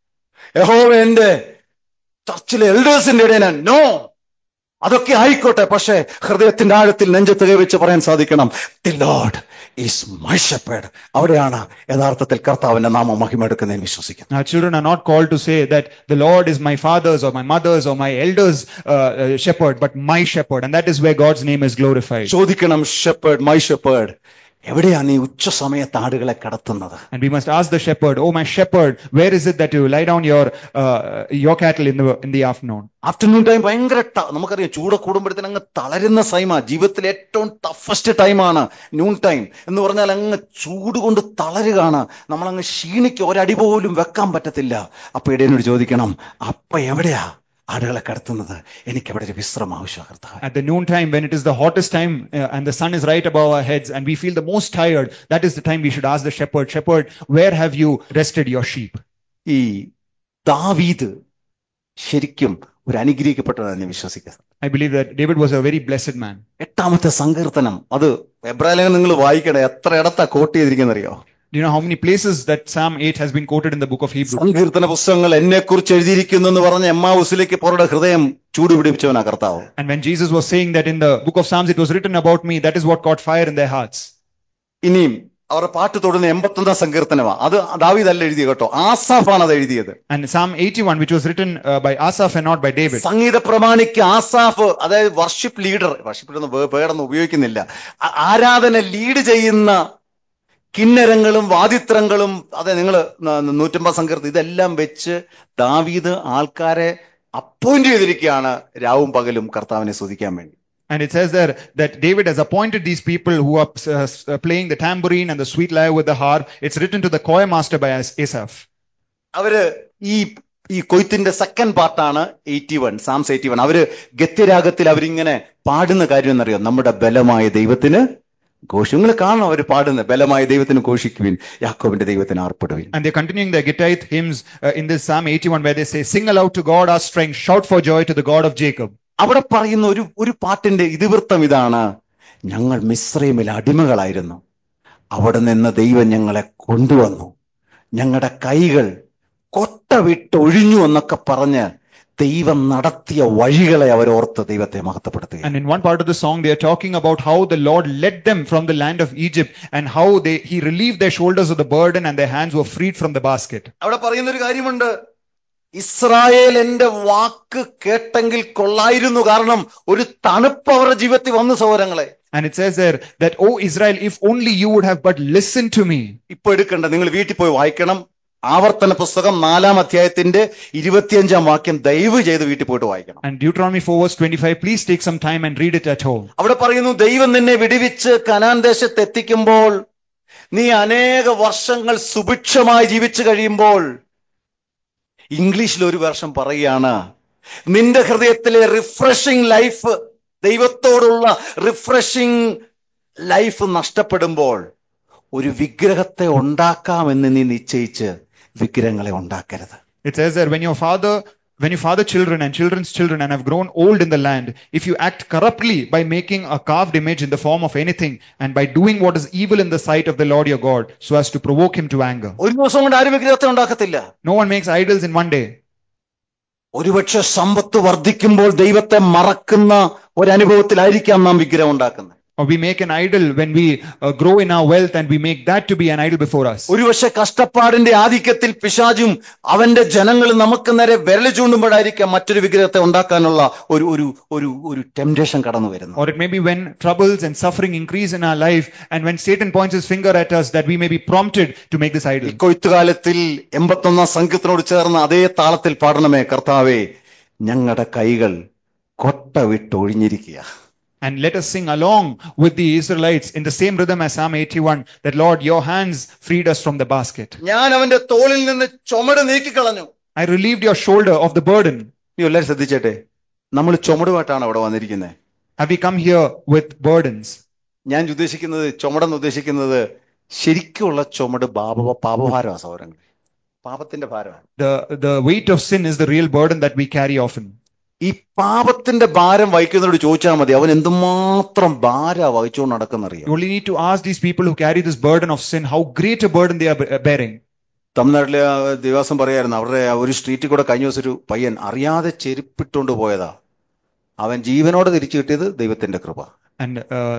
യഹോവ എന്റെ ചർച്ചിലെ എൽഡേഴ്സിന്റെ ഇടേന നോ അതൊക്കെ ആയിക്കോട്ടെ പക്ഷേ ഹൃദയത്തിന്റെ ആഴത്തിൽ നെഞ്ചത്ത് കൈവച്ച് പറയാൻ സാധിക്കണം the lord is my shepherd അവിടെയാണ് യഥാർത്ഥത്തിൽ കർത്താവിന്റെ നാമം മഹിമെടുക്കുന്നതിന് വിശ്വസിക്കുന്നത് Our children are not called to say that the Lord is my father's or my mother's or my elder's uh, uh, shepherd, but my shepherd. And that is where God's name is glorified. ചോദിക്കണം shepherd my shepherd എവിടെയാണ് ഈ ഉച്ച സമയത്ത് ആടുകളെ കടത്തുന്നത് And we must ask the shepherd, Oh, my shepherd, where is it that you lie down your, uh, your cattle in the, in the afternoon? Afternoon time ഭയങ്കര ട- നമുക്കറിയാം ചൂട് കൂടുമ്പോഴത്തേന് അങ്ങ് തളരുന്ന ടൈമാ ജീവിതത്തിലെ ഏറ്റവും ടഫസ്റ്റ് ടൈമാണ് നൂൺ ടൈം എന്ന് പറഞ്ഞാൽ അങ്ങ് ചൂട് കൊണ്ട് തളരുകയാണ് നമ്മളങ്ങ് ക്ഷീണിക്ക് ഒരടി പോലും വെക്കാൻ പറ്റത്തില്ല അപ്പൊ ഇടയനോട് ചോദിക്കണം അപ്പ എവിടെയാ ആടുകളെ കടത്തുന്നത് എനിക്ക് അവിടെ ഒരു വിശ്രമം ആവശ്യമാണ് കർത്താവ് At the noon time, when it is the hottest time uh, and the sun is right above our heads and we feel the most tired, that is the time we should ask the shepherd, Shepherd, where have you rested your sheep? ഈ ദാവീദ് ശരിക്കും ഒരു അനുഗ്രഹിക്കപ്പെട്ടതാണ് ഞാൻ വിശ്വസിക്കുന്നത് I believe that David was a very blessed man. എട്ടാമത്തെ സങ്കീർത്തനം അത് എബ്രാലേഖനം നിങ്ങൾ വായിക്കണേ എത്ര ഇടത്താ കോട്ട് ചെയ്തിരിക്കുന്നറിയോ Do you know how many places that Psalm 8 has been quoted in the book of Hebrews? സങ്കീർത്തന പുസ്തകങ്ങൾ എന്നെ കുറിച്ച് എഴുതിയിരിക്കുന്നു എന്ന് പറഞ്ഞ എമ്മാവുസിലേക്ക് പോരുടെ ഹൃദയം ചൂടുപിടിപ്പിച്ചവനാ കർത്താവ് And when Jesus was saying that in the book of Psalms, it was written about me, that is what caught fire in their hearts. ഇനിയും അവരുടെ പാട്ട് തൊടുന്ന എൺപത്തൊന്നാം സങ്കീർത്തനമാ അത് ദാവീദല്ല എഴുതിയ കേട്ടോ ആസാഫാണ് അത് എഴുതിയത് And Psalm 81, which was written uh, by Asaph and not by David. സംഗീത പ്രമാണിക്ക് ആസാഫ് അതായത് വർഷിപ്പ് ലീഡർ വർഷിപ്പ് ലീഡർ വേടൊന്നും ഉപയോഗിക്കുന്നില്ല ആ- ആരാധന ലീഡ് ചെയ്യുന്ന കിന്നരങ്ങളും വാദിത്രങ്ങളും അതെ നിങ്ങൾ നൂറ്റമ്പത് സങ്കീർത്തം ഇതെല്ലാം വെച്ച് ദാവീദ് ആൾക്കാരെ അപ്പോയിന്റ് ചെയ്തിരിക്കുകയാണ് രാവും പകലും കർത്താവിനെ സ്തുതിക്കാൻ വേണ്ടി And it says there that David has appointed these people who are uh, uh, playing the tambourine and the sweet lyre with the harp. It's written to the choir master by As- Asaph. അവര് ഈ ഈ കൊയ്ത്തിന്റെ second പാർട്ടാണ് eighty one psalms eighty one അവര് ഗത്യരാഗത്തിൽ അവരിങ്ങനെ പാടുന്ന കാര്യം എന്നറിയോ നമ്മുടെ ബലമായ ദൈവത്തിന് ഘോഷം നിങ്ങൾ കാണണം അവർ പാടുന്നത് ബലമായ ദൈവത്തിന് ഘോഷിക്കുവിൻ യാക്കോബിന്റെ ദൈവത്തിന് ആർപ്പെടുവിൻ And they're continuing their Gittite hymns uh, in this Psalm 81 where they say, Sing aloud to God our strength, shout for joy to the God of Jacob. അവിടെ പറയുന്ന ഒരു ഒരു പാട്ടിന്റെ ഇതിവൃത്തം ഇതാണ് ഞങ്ങൾ മിശ്രമിൽ അടിമകളായിരുന്നു അവിടെ നിന്ന് ദൈവം ഞങ്ങളെ കൊണ്ടുവന്നു ഞങ്ങളുടെ കൈകൾ കൊട്ട വിട്ട് ഒഴിഞ്ഞു എന്നൊക്കെ പറഞ്ഞ് ദൈവം നടത്തിയ വഴികളെ അവരോർത്ത് ദൈവത്തെ മഹത്വപ്പെടുത്തുക And in one part of the song, they are talking about how the Lord led them from the land of Egypt and how they, He relieved their shoulders of the burden and their hands were freed from the basket. അവിടെ പറയുന്ന ഒരു കാര്യമുണ്ട് Israel എന്റെ വാക്ക് കേട്ടെങ്കിൽ കൊള്ളായിരുന്നു കാരണം ഒരു തണുപ്പ് അവരുടെ ജീവിതത്തിൽ വന്നു സൗരങ്ങളെ And it says there that, Oh Israel, if only you would have but listened to me. ഇപ്പൊ എടുക്കണ്ട നിങ്ങൾ വീട്ടിൽ പോയി വായിക്കണം ആവർത്തന പുസ്തകം നാലാം അധ്യായത്തിന്റെ ഇരുപത്തിയഞ്ചാം വാക്യം ദയവ് ചെയ്ത് വീട്ടിൽ പോയിട്ട് വായിക്കണം And Deuteronomy 4 verse 25, please take some time and read it at home. അവിടെ പറയുന്നു ദൈവം നിന്നെ വിടിവിച്ച് കനാൻ ദേശത്ത് എത്തിക്കുമ്പോൾ നീ അനേക വർഷങ്ങൾ സുഭിക്ഷമായി ജീവിച്ചു കഴിയുമ്പോൾ ഇംഗ്ലീഷിൽ ഒരു വർഷം പറയുകയാണ് നിന്റെ ഹൃദയത്തിലെ റിഫ്രഷിംഗ് ലൈഫ് ദൈവത്തോടുള്ള റിഫ്രഷിംഗ് ലൈഫ് നഷ്ടപ്പെടുമ്പോൾ ഒരു വിഗ്രഹത്തെ ഉണ്ടാക്കാമെന്ന് നീ നിശ്ചയിച്ച് വിഗ്രഹങ്ങളെ ഉണ്ടാക്കരുത് It says there, when your father, when you father children and children's children and have grown old in the land, if you act corruptly by making a carved image in the form of anything and by doing what is evil in the sight of the Lord your God, so as to provoke him to anger. ഒരു ദിവസം കൊണ്ട് ആരും വിഗ്രഹത്തെ ഉണ്ടാക്കത്തില്ല No one makes idols in one day. ഒരുപക്ഷെ സമ്പത്ത് വർദ്ധിക്കുമ്പോൾ ദൈവത്തെ മറക്കുന്ന ഒരനുഭവത്തിലായിരിക്കാം നാം വിഗ്രഹം ഉണ്ടാക്കുന്നത് Or we make an idol when we uh, grow in our wealth and we make that to be an idol before us. ഒരുപക്ഷെ കഷ്ടപ്പാടിന്റെ ആധിക്യത്തിൽ പിശാചും അവന്റെ ജനങ്ങൾ നമുക്ക് നേരെ വിരൽ ചൂണ്ടുമ്പോഴായിരിക്കാം മറ്റൊരു വിഗ്രഹത്തെ ഉണ്ടാക്കാനുള്ള ഒരു ഒരു ഒരു ഒരു ടെംപ്ടേഷൻ കടന്നു വരുന്നത് Or it may be when troubles and suffering increase in our life and when Satan points his finger at us that we may be prompted to make this ഈ idol. കൊയ്ത്തുകാലത്തിൽ എൺപത്തൊന്നാം സംഘത്തിനോട് ചേർന്ന് അതേ താളത്തിൽ പാടണമേ കർത്താവേ ഞങ്ങളുടെ കൈകൾ കൊട്ട വിട്ടൊഴിഞ്ഞിരിക്കുക And let us sing along with the Israelites in the same rhythm as Psalm 81 that Lord, your hands freed us from the basket. ഞാൻ അവന്റെ തോളിൽ നിന്ന് ചുമട് നീക്കിക്കളഞ്ഞു I relieved your shoulder of the burden. നീ എല്ലാവരും ശ്രദ്ധിച്ചേട്ടെ നമ്മൾ ചുമടുമായിട്ടാണ് അവിടെ വന്നിരിക്കുന്നത് Have we come here with burdens? ഞാൻ ഉദ്ദേശിക്കുന്നത് ചുമടെന്ന് ഉദ്ദേശിക്കുന്നത് ശരിക്കുള്ള ചുമട് പാപ പാപഭാരമാണ് സൗരങ്ങൾ പാപത്തിന്റെ ഭാരമാണ് The, the weight of sin is the real burden that we carry often. ഈ പാപത്തിന്റെ ഭാരം വഹിക്കുന്നവരോട് ചോദിച്ചാൽ മതി അവൻ എന്തുമാത്രം ഭാര വഹിച്ചുകൊണ്ട് നടക്കുന്നറിയാം You only need to ask these people who carry this burden of sin how great a burden they are b- bearing. തമിഴ്നാട്ടിലെ ആ ദിവസം പറയായിരുന്നു അവരുടെ ആ ഒരു സ്ട്രീറ്റിൽ കൂടെ കഴിഞ്ഞ ദിവസം ഒരു പയ്യൻ അറിയാതെ ചെരുപ്പിട്ടുകൊണ്ട് പോയതാ അവൻ ജീവനോടെ തിരിച്ചു കിട്ടിയത് ദൈവത്തിന്റെ കൃപ And uh,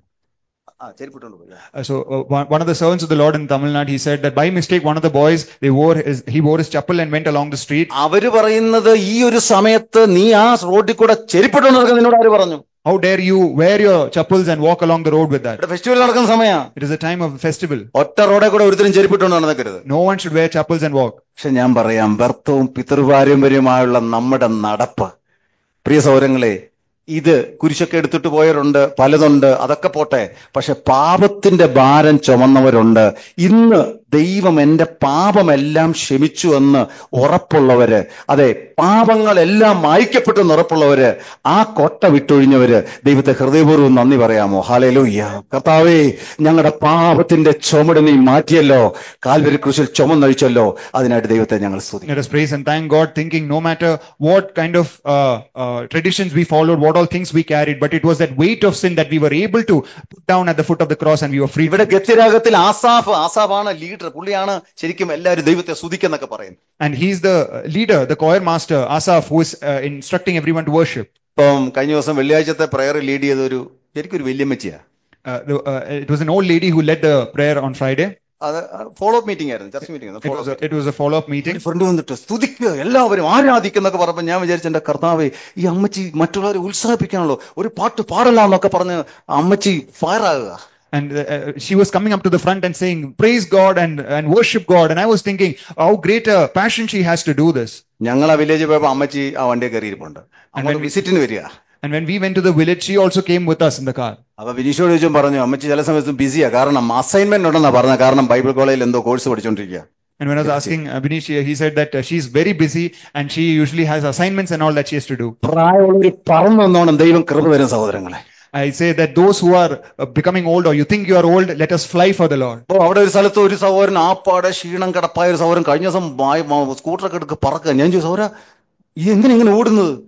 ആ ചെരുപ്പിട്ടുകൊണ്ട് പോയി Uh, so uh, one one of the servants of the Lord in Tamil Nadu, he said that by mistake one of the boys they wore his he wore his chappal and went along the street. അവര് പറയുന്നത് ഈ ഒരു സമയത്ത് നീ ആ റോഡിൽ കൂടെ ചെരുപ്പിട്ടുകൊണ്ട് നടക്കുന്ന നിന്നോട് ആര് പറഞ്ഞു How dare you wear your chappals and walk along the road with that? ഇവിടെ ഫെസ്റ്റിവൽ നടക്കുന്ന സമയ It is a time of festival. ഒറ്റ റോഡിൽ കൂടെ ഒരുത്തരും ചെരുപ്പിട്ടുകൊണ്ട് നടക്കരുത് No one should wear chappals and walk. പക്ഷെ ഞാൻ പറയാം വ്യർത്ഥവും പിതൃപാരമ്പര്യമായുള്ള നമ്മുടെ നടപ്പ് പ്രിയ സൗരങ്ങളെ ഇത് കുരിശൊക്കെ എടുത്തിട്ട് പോയവരുണ്ട് പലതുണ്ട് അതൊക്കെ പോട്ടെ പക്ഷെ പാപത്തിന്റെ ഭാരം ചുമന്നവരുണ്ട് ഇന്ന് ദൈവം എന്റെ പാപമെല്ലാം ക്ഷമിച്ചു എന്ന് ഉറപ്പുള്ളവര് അതെ പാപങ്ങളെല്ലാം മായ്ക്കപ്പെട്ടെന്ന് ഉറപ്പുള്ളവര് ആ കൊട്ട വിട്ടൊഴിഞ്ഞവര് ദൈവത്തെ ഹൃദയപൂർവ്വം നന്ദി പറയാമോ ഹാലലൂയ്യ കർത്താവേ ഞങ്ങളുടെ പാപത്തിന്റെ ചുമട് നീ മാറ്റിയല്ലോ കാൽവരി ക്രൂശിൽ ചുമന്നഴിച്ചല്ലോ അതിനായിട്ട് ദൈവത്തെ ഞങ്ങൾ സ്തുതിക്കും Let us praise and thank God, thinking no matter what kind of uh, uh, traditions we followed, what all things we carried, but it was that weight of sin that we were able to put down at the foot of the cross and we were freed. ഇവിടെ ഗത്യരാഗത്തിൽ Asaph ആസാഫാണ് leader പുള്ളിയാണ് ശരിക്കും എല്ലാവരും ദൈവത്തെ സ്തുതിക്കെന്നൊക്കെ പറയുന്നത് And he's the uh, leader, the choir master, Asaph, who is uh, instructing everyone to worship. ഇപ്പം കഴിഞ്ഞ ദിവസം വെള്ളിയാഴ്ചത്തെ prayer lead ചെയ്ത ഒരു ശരിക്കും ഒരു വല്യമ്മച്ചിയാ Uh, the, uh, it was an old lady who led the prayer on Friday. അത് follow up meeting ആയിരുന്നു church meeting It was a, it was a follow-up meeting. Front വന്നിട്ട് സ്തുതിക്കുക എല്ലാവരും ആരാധിക്കുന്നൊക്കെ പറഞ്ഞപ്പോൾ ഞാൻ വിചാരിച്ചു എന്റെ കർത്താവേ ഈ അമ്മച്ചി മറ്റുള്ളവരെ ഉത്സാഹിപ്പിക്കാണല്ലോ ഒരു പാട്ട് പാടലാന്നൊക്കെ പറഞ്ഞ് അമ്മച്ചി ഫയർ ആകുക And uh, uh, she was coming up to the front and saying, Praise God and, and worship God. And I was thinking, how great a passion she has to do this. ഞങ്ങൾ ആ village പോയപ്പോ അമ്മച്ചി ആ വണ്ടിയെ കയറിയിരിപ്പുണ്ട് അങ്ങോട്ട് വിസിറ്റിന് വരിക And when we went to the village, she also came with us in the car. അപ്പൊ വിനീഷോട് ചോദിച്ചും പറഞ്ഞു അമ്മച്ചി ചില സമയത്തും ബിസിയാ കാരണം അസൈൻമെന്റ് ഉണ്ടെന്നാ പറഞ്ഞത് കാരണം ബൈബിൾ കോളേജിൽ എന്തോ കോഴ്സ് പഠിച്ചോണ്ടിരിക്കുക And when I was asking uh, Binish, he said that uh, she's very busy and she usually has assignments and all that she has to do. പ്രായമുള്ളവർ പറന്നു വന്നോണം ദൈവം കൃപ തരും സഹോദരങ്ങളെ I say that those who are uh, becoming old or you think you are old, let us fly for the Lord. അപ്പൊ അവിടെ ഒരു സ്ഥലത്ത് ഒരു സഹോദരൻ ആപ്പാടെ ക്ഷീണം കിടപ്പായ ഒരു സഹോദരൻ കഴിഞ്ഞ ദിവസം വായ- മ- സ്കൂട്ടറൊക്കെ എടുക്ക് പറക്കുക ഞാൻ ചോദിച്ചു സഹോദര ഇത് എന്തിനാ ഇങ്ങനെ ഓടുന്നത്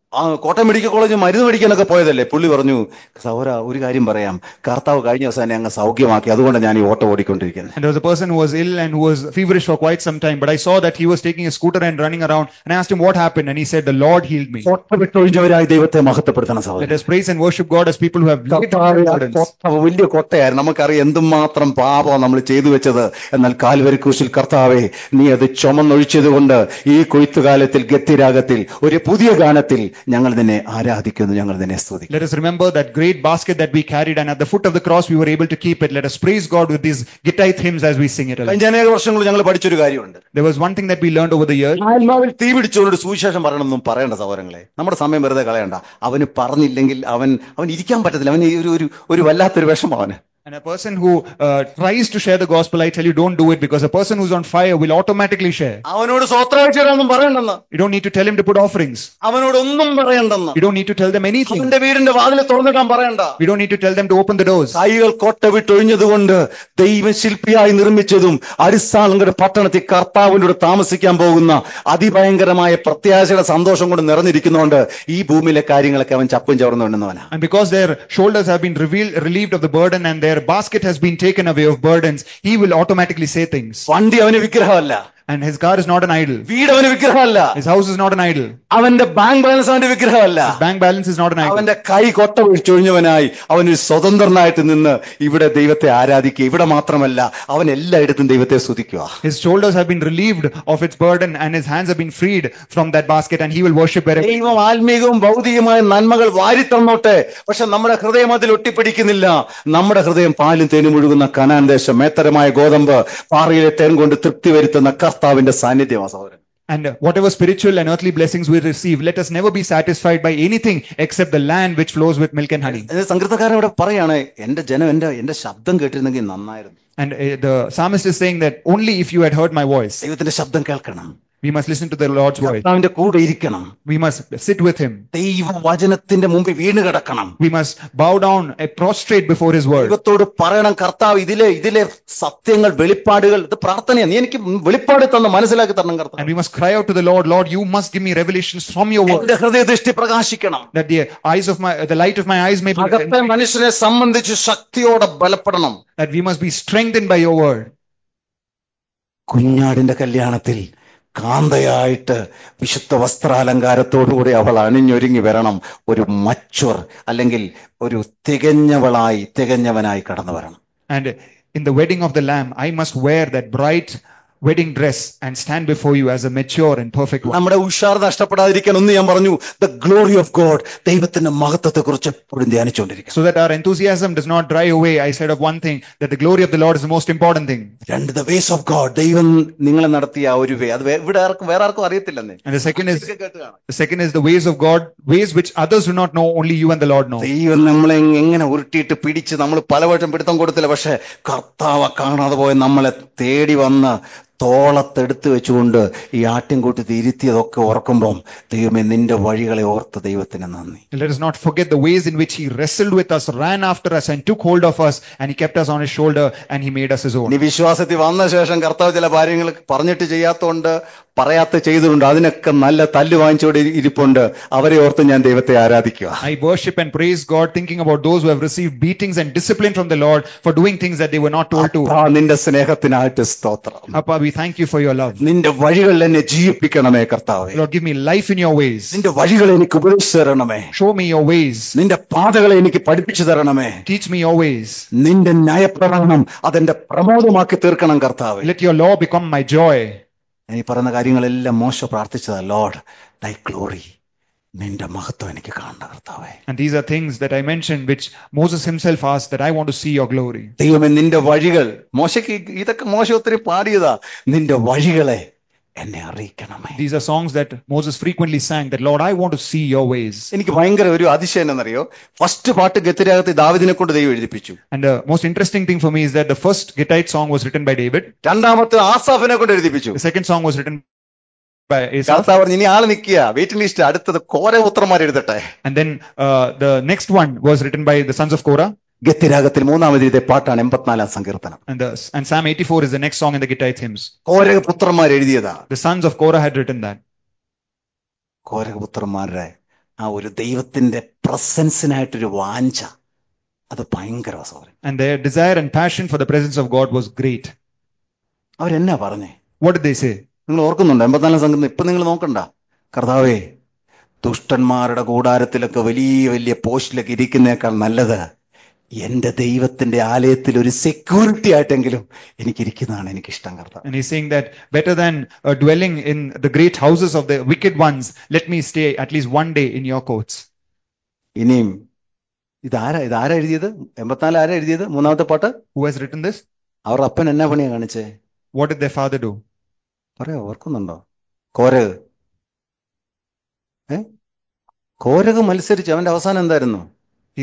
ആ കോട്ടയം മെഡിക്കൽ കോളേജ് മരുന്ന് മേടിക്കാനൊക്കെ പോയതല്ലേ പുള്ളി പറഞ്ഞു സൗര ഒരു കാര്യം പറയാം കർത്താവ് കഴിഞ്ഞ ദിവസം എന്നെ അങ്ങ് സൗഖ്യമാക്കി അതുകൊണ്ട് ഞാൻ ഈ ഓട്ടോ ഓടിക്കൊണ്ടിരിക്കുന്നത് And there was a person who was ill and who was feverish for quite some time. But I saw that he was taking a scooter and running around. And I asked him what happened. And he said, The Lord healed me. കോട്ട വിട്ടൊഴിഞ്ഞവരായി ദൈവത്തെ മഹത്വപ്പെടുത്തണം Let സഹോദരൻ us praise and worship God as people who have laid down കർത്താവേ, their ആ burdens. കോട്ട വലിയ കോട്ടയായിരുന്നു നമുക്കറിയാം എന്തുമാത്രം പാപം നമ്മൾ ചെയ്തു വെച്ചത് എന്നാൽ കാൽവരി ക്രൂശിൽ കർത്താവേ നീ അത് ചുമന്നൊഴിച്ചത് കൊണ്ട് ഈ കൊയ്ത്തുകാലത്തിൽ ഗത്തിരാഗത്തിൽ ഒരു പുതിയ ഗാനത്തിൽ ഞങ്ങൾ നിന്നെ ആരാധിക്കുന്നു ഞങ്ങൾ നിന്നെ സ്തുതിക്കുന്നു Let us remember that great basket that we carried, and at the foot of the cross we were able to keep it. Let us praise God with these Gittite hymns as we sing it. along. കഴിഞ്ഞ അനേക വർഷങ്ങൾ ഞങ്ങൾ പഠിച്ചൊരു കാര്യമുണ്ട് There was one thing that we learned over the years. ആത്മാവിൽ തീ പിടിച്ചവരോട് സുവിശേഷം പറയണമെന്നും പറയേണ്ട സഹോദരങ്ങളെ നമ്മുടെ സമയം വെറുതെ കളയണ്ട അവന് പറഞ്ഞില്ലെങ്കിൽ അവൻ അവൻ ഇരിക്കാൻ പറ്റത്തില്ല അവന് ഒരു ഒരു ഒരു വല്ലാത്തൊരു വിഷമം അവന് And a person who uh, tries to share the gospel, I tell you, don't do it because a person who's on fire will automatically share. അവനോട് സ്വത്രാഴ്ചയൊന്നും പറയണ്ടെന്ന് You don't need to tell him to put offerings. അവനോട് ഒന്നും പറയണ്ടെന്ന് You don't need to tell them anything. അവന്റെ വീടിന്റെ വാതിൽ തുറന്നിടാൻ പറയണ്ട We don't need to tell them to open the doors. കൈകൾ കൊട്ട വിട്ടൊഴിഞ്ഞതുകൊണ്ട് ദൈവം ശില്പിയായി നിർമ്മിച്ചതും അടിസ്ഥാനങ്ങളുടെ പട്ടണത്തിൽ കർത്താവിൻ്റെ കൂടെ താമസിക്കാൻ പോകുന്ന അതിഭയങ്കരമായ പ്രത്യാശയുടെ സന്തോഷം കൊണ്ട് നിറഞ്ഞിരിക്കുന്നതുകൊണ്ട് ഈ ഭൂമിയിലെ കാര്യങ്ങളൊക്കെ അവൻ ചപ്പും ചവർന്നുണ്ടെന്നവനാ And because their shoulders have been revealed, relieved of the burden and their basket has been taken away of burdens, he will automatically say things. വണ്ടി അവന് വിഗ്രഹമല്ല And his car is not an idol. വീട് അവന് വിഗ്രഹമല്ല His house is not an idol. അവന്റെ bank balance അവന്റെ വിഗ്രഹമല്ല His bank balance is not an idol. അവന്റെ കൈ കൊട്ട വിളിച്ചൊഴിഞ്ഞവനായി അവനൊരു സ്വതന്ത്രനായിട്ട് നിന്ന് ഇവിടെ ദൈവത്തെ ആരാധിക്കുക ഇവിടെ മാത്രമല്ല അവൻ എല്ലായിടത്തും ദൈവത്തെ സ്തുതിക്കുക His shoulders have been relieved of its burden and his hands have been freed from that basket and he will worship wherever. ദൈവം ആത്മീകവും ഭൗതികമായ നന്മകൾ വാരി തന്നോട്ടെ പക്ഷെ നമ്മുടെ ഹൃദയം അതിൽ ഒട്ടിപ്പിടിക്കുന്നില്ല നമ്മുടെ ഹൃദയം പാലും തേനും ഒഴുകുന്ന കനാൻ ദേശം മേത്തരമായ ഗോതമ്പ് പാറയിലെ തേൻ കൊണ്ട് തൃപ്തി വരുത്തുന്ന കർത്താവിന്റെ സാന്നിധ്യമാണ് സഹോദരൻ And uh, whatever spiritual and earthly blessings we receive, let us never be satisfied by anything except the land which flows with milk and honey. ഇത് സംഗീതക്കാരൻ ഇവിടെ പറയാണ് എന്റെ ജനം എന്റെ എന്റെ ശബ്ദം കേട്ടിരുന്നെങ്കിൽ നന്നായിരുന്നു And uh, the psalmist is saying that only if you had heard my voice, ദൈവത്തിന്റെ ശബ്ദം കേൾക്കണം we must listen to the Lord's voice. കർത്താവിന്റെ കൂടെ ഇരിക്കണം We must sit with him. ദൈവ വചനത്തിന്റെ മുമ്പിൽ വീണ് കിടക്കണം We must bow down, uh, prostrate before his word. ദൈവത്തോട് പറയണം കർത്താവ് ഇതിലെ ഇതിലെ സത്യങ്ങൾ വെളിപ്പാടുകൾ ഇത് പ്രാർത്ഥനയാണ് നീ എനിക്ക് വെളിപ്പാട് തന്ന് മനസ്സിലാക്കി തരണം And കർത്താവ് we must cry out to the Lord, Lord, you must give me revelations from your word. എന്റെ ഹൃദയദൃഷ്ടി പ്രകാശിക്കണം That the eyes of my, the light of my eyes may be, അകത്തെ മനുഷ്യനെ സംബന്ധിച്ച് ശക്തിയോടെ ബലപ്പെടണം that we must be strengthened by your word. കുഞ്ഞാടിന്റെ കല്യാണത്തിൽ കാന്തയായിട്ട് വിശുദ്ധ വസ്ത്രാലങ്കാരത്തോടുകൂടി അവൾ അണിഞ്ഞൊരുങ്ങി വരണം ഒരു മച്ചുർ അല്ലെങ്കിൽ ഒരു തികഞ്ഞവളായി തികഞ്ഞവനായി കടന്നു വരണം And in the wedding of the Lamb, I must wear that bright wedding dress and stand before you as a mature and perfect one. നമ്മുടെ ഉഷാർ നഷ്ടപ്പെടാതിരിക്കാൻ ഒന്ന് ഞാൻ പറഞ്ഞു ദ ഗ്ലോറി ഓഫ് ഗോഡ് ദൈവത്തിന്റെ മഹത്വത്തെ കുറിച്ച് എപ്പോഴും ധ്യാനിച്ചുകൊണ്ടിരിക്കണം So that our enthusiasm does not dry away, I said of one thing, that the glory of the Lord is the most important thing. രണ്ട് ദ വേസ് ഓഫ് ഗോഡ് ദൈവം നിങ്ങളെ നടത്തിയ ആ ഒരു വേ അത് വേ- ഇവിടെ ആർക്കും വേറെ ആർക്കും അറിയത്തില്ലെന്നേ And the second is, കേട്ട് കാണാം. the second is the ways of God, ways which others do not know, only you and the Lord know. ദൈവം നമ്മളെ എങ്ങനെ ഉരുട്ടിയിട്ട് പിടിച്ച് നമ്മൾ പലവട്ടം പിടുത്തം കൊടുത്തില്ല പക്ഷെ കർത്താവ കാണാതെ പോയ നമ്മളെ തേടി വന്ന് തോളത്തെടുത്ത് വെച്ചുകൊണ്ട് ഈ ആട്ടിൻകൂട്ടി ഇരുത്തിയതൊക്കെ ഓർക്കുമ്പം ദൈവമേ നിന്റെ വഴികളെ ഓർത്ത് ദൈവത്തിന് നന്ദി Let us not forget the ways in which He wrestled with us, ran after us, and took hold of us, and He kept us on His shoulder, and He made us His own. നീ വിശ്വാസത്തിൽ വന്ന ശേഷം കർത്താവ് ചില കാര്യങ്ങൾ പറഞ്ഞിട്ട് ചെയ്യാത്തോണ്ട് പറയാത്ത ചെയ്തിട്ടുണ്ട് അതിനൊക്കെ നല്ല തല്ല് വാങ്ങിച്ചുകൊണ്ട് ഇരി- ഇരിപ്പുണ്ട് അവരെ ഓർത്ത് ഞാൻ ദൈവത്തെ ആരാധിക്കുക I worship and praise God, thinking about those who have received beatings and discipline from the Lord for doing things that they were not told to. ആ നിന്റെ സ്നേഹത്തിനായിട്ട് സ്തോത്രം Appa, we thank you for your love. നിന്റെ വഴികളിൽ എന്നെ ജീവിപ്പിക്കണമേ കർത്താവേ Lord, give me life in your ways. നിന്റെ വഴികളെ എനിക്ക് ഉപദേശിച്ചു തരണമേ Show me your ways. നിന്റെ പാതകളെ എനിക്ക് പഠിപ്പിച്ചു തരണമേ Teach me your ways. നിന്റെ ന്യായപ്രമാണം അതെന്റെ പ്രമോദമാക്കി തീർക്കണം കർത്താവേ Let your law become my joy. ഞാൻ ഈ പറയുന്ന കാര്യങ്ങളെല്ലാം മോശ പ്രാർത്ഥിച്ചതാ ലോഡ് ദൈ ഗ്ലോറി നിന്റെ മഹത്വം എനിക്ക് കാണണ്ട കർത്താവേ And these are things that I mentioned, which Moses himself asked that I want to see your glory. ദൈവമേ നിന്റെ വഴികൾ മോശയ്ക്ക് ഇതൊക്കെ മോശ ഒത്തിരി പാടിയതാ നിന്റെ വഴികളെ എന്നെ അറിയിക്കണമേ These are songs that Moses frequently sang that, Lord, I want to see your ways. എനിക്ക് ഭയങ്കര ഒരു അതിശയം എന്നറിയോ ഫസ്റ്റ് പാട്ട് ഗത്തിരാഗത്ത് ദാവിദിനെ കൊണ്ട് ദൈവം എഴുതിപ്പിച്ചു And the most interesting thing for me is that the first Gittite song was written by David. രണ്ടാമത്തെ ആസാഫിനെ കൊണ്ട് എഴുതിപ്പിച്ചു The second song was written by Asaph. കർത്താവ് പറഞ്ഞു ഇനി ആള് നിൽക്കുക വെയിറ്റിംഗ് ലിസ്റ്റ് അടുത്തത് കോരപുത്രന്മാർ എഴുതട്ടെ And then uh, the next one was written by the sons of Korah. ഗത്തിരാഗത്തിൽ മൂന്നാമത് എഴുതിയ പാട്ടാണ് എൺപത്തിനാലാം സങ്കീർത്തനം And, the, and Psalm 84 is the next song in the Gittite hymns. കോരപുത്രന്മാർ എഴുതിയതാ The sons of Korah had written that. കോരപുത്രന്മാരുടെ ആ ഒരു ദൈവത്തിന്റെ പ്രസൻസിനായിട്ടൊരു വാഞ്ച അത് ഭയങ്കര സഹോദരൻ And their desire and passion for the presence of God was great. അവരെന്നാ പറഞ്ഞേ What did they say? നിങ്ങൾ ഓർക്കുന്നുണ്ടോ എൺപത്തിനാലാം സംഘം ഇപ്പൊ നിങ്ങൾ നോക്കണ്ട കർത്താവേ ദുഷ്ടന്മാരുടെ കൂടാരത്തിലൊക്കെ വലിയ വലിയ പോസ്റ്റിലൊക്കെ ഇരിക്കുന്നേക്കാൾ നല്ലത് എന്റെ ദൈവത്തിന്റെ ആലയത്തിൽ ഒരു സെക്യൂരിറ്റി ആയിട്ടെങ്കിലും എനിക്കിരിക്കുന്നതാണ് എനിക്കിഷ്ടം കർത്താവ് And he's saying that better than uh, dwelling in the great houses of the wicked ones, let me stay at least one day in your courts. ഇനിയും ഇതാരാ ഇതാരാ എഴുതിയത് എൺപത്തിനാല് ആരാ എഴുതിയത് മൂന്നാമത്തെ പാട്ട് Who has written this? അവരുടെ അപ്പൻ എന്നാ പണിയാ കാണിച്ചേ What did their father do? പറയാ ഓർക്കുന്നുണ്ടോ കോരക് ഏ കോരക് മത്സരിച്ച് അവന്റെ അവസാനം എന്തായിരുന്നു He,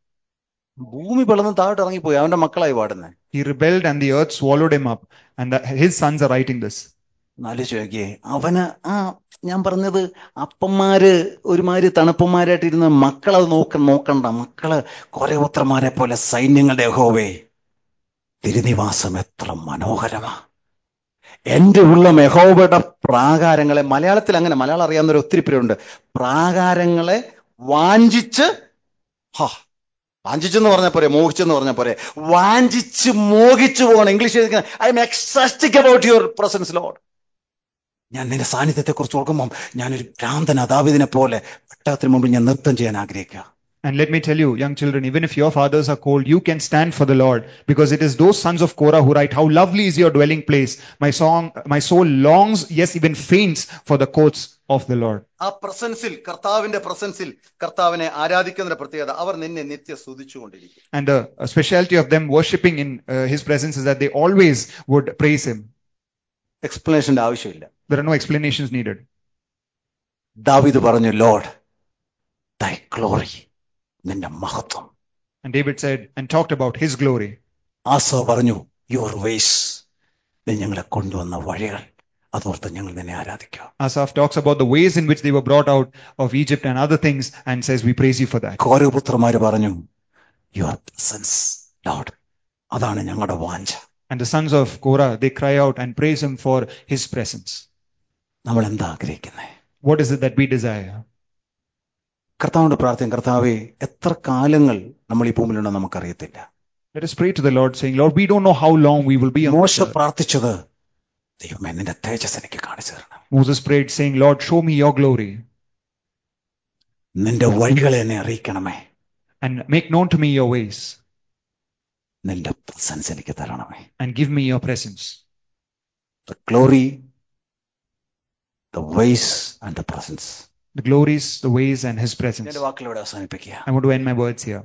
ഭൂമി പിളർന്ന് താഴോട്ട് ഇറങ്ങിപ്പോയി അവന്റെ മക്കളായി പാടുന്നേ he rebelled and the earth swallowed him up. And the, his sons are writing this. ആലോചിച്ച് നോക്കിയേ അവന് ആ ഞാൻ പറഞ്ഞത് അപ്പന്മാര് ഒരുമാതിരി തണുപ്പന്മാരായിട്ട് ഇരുന്ന മക്കളത് നോക്ക നോക്കണ്ട മക്കള് കുറെ പുത്രന്മാരെ പോലെ സൈന്യങ്ങളുടെ യഹോവേ തിരുനിവാസം എത്ര മനോഹരമാ എന്റെ ഉള്ള യഹോവയുടെ പ്രാകാരങ്ങളെ മലയാളത്തിൽ അങ്ങനെ മലയാളം അറിയാവുന്നവർ ഒത്തിരി പേരുണ്ട് പ്രാകാരങ്ങളെ വാഞ്ചിച്ച് ഹാ വാഞ്ചിച്ചെന്ന് പറഞ്ഞ പോരെ മോഹിച്ചെന്ന് പറഞ്ഞ പോരെ വാഞ്ചിച്ച് മോഹിച്ചു പോകണം English I'm ecstatic about your presence lord ഞാൻ നിന്റെ സാന്നിധ്യത്തെ കുറിച്ച് ഓർക്കുമ്പോൾ ഞാനൊരു ഭ്രാന്തൻ അദാവിദിനെ പോലെ പെട്ടകത്തിന് മുമ്പിൽ ഞാൻ നൃത്തം ചെയ്യാൻ ആഗ്രഹിക്കുക And let me tell you, young children, even if your fathers are cold, you can stand for the Lord because it is those sons of Korah who write, How lovely is your dwelling place. My song, my soul longs, yes, even faints for the courts of the Lord. ആ പ്രസൻസിൽ കർത്താവിന്റെ പ്രസൻസിൽ കർത്താവിനെ ആരാധിക്കുന്നതിന്റെ പ്രത്യേകത അവർ നിന്നെ നിത്യ സ്തുതിച്ചുകൊണ്ടിരിക്കും And the uh, specialty of them worshipping in uh, his presence is that they always would praise him. എക്സ്പ്ലനേഷന്റെ ആവശ്യമില്ല There are no explanations needed. David പറഞ്ഞു load തൈ glory നിന്റെ മഹത്വം And David said and talked about his glory. ആസോ പറഞ്ഞു your vase നീ ഞങ്ങളെ കൊണ്ടുവന്ന വഴികൾ അതോർത്ത് ഞങ്ങൾ നിന്നെ ആരാധിക്കുക Asaph talks about the ways in which they were brought out of Egypt and other things and says, We praise you for that. കോരപുത്രന്മാര് പറഞ്ഞു യുവർ പ്രസൻസ് ലോഡ് അതാണ് ഞങ്ങളുടെ വാഞ്ച And the sons of Korah, they cry out and praise him for his presence. നമ്മൾ എന്താ ആഗ്രഹിക്കുന്നത് What is it that we desire? കർത്താവിന്റെ പ്രാർത്ഥന കർത്താവെ എത്ര കാലങ്ങൾ നമ്മൾ ഈ ഭൂമിയിലുണ്ടെന്ന് നമുക്കറിയത്തില്ല Let us pray to the Lord, saying, Lord, we don't know how long we will be on മോശ this earth. പ്രാർത്ഥിച്ചത് ദൈവമേ നിന്റെ തേജസ് എനിക്ക് കാണിച്ചു തരണം Moses prayed, saying, Lord, show me your glory നിന്റെ വഴികളെ എന്നെ അറിയിക്കണമേ and make known to me your ways നിന്റെ പ്രസൻസ് എനിക്ക് തരണമേ and give me your presence. The glory the ways and the presence The glories, the ways, and his presence. എന്റെ വാക്കിലൂടെ അവസാനിപ്പിക്കുക I want to end my words here.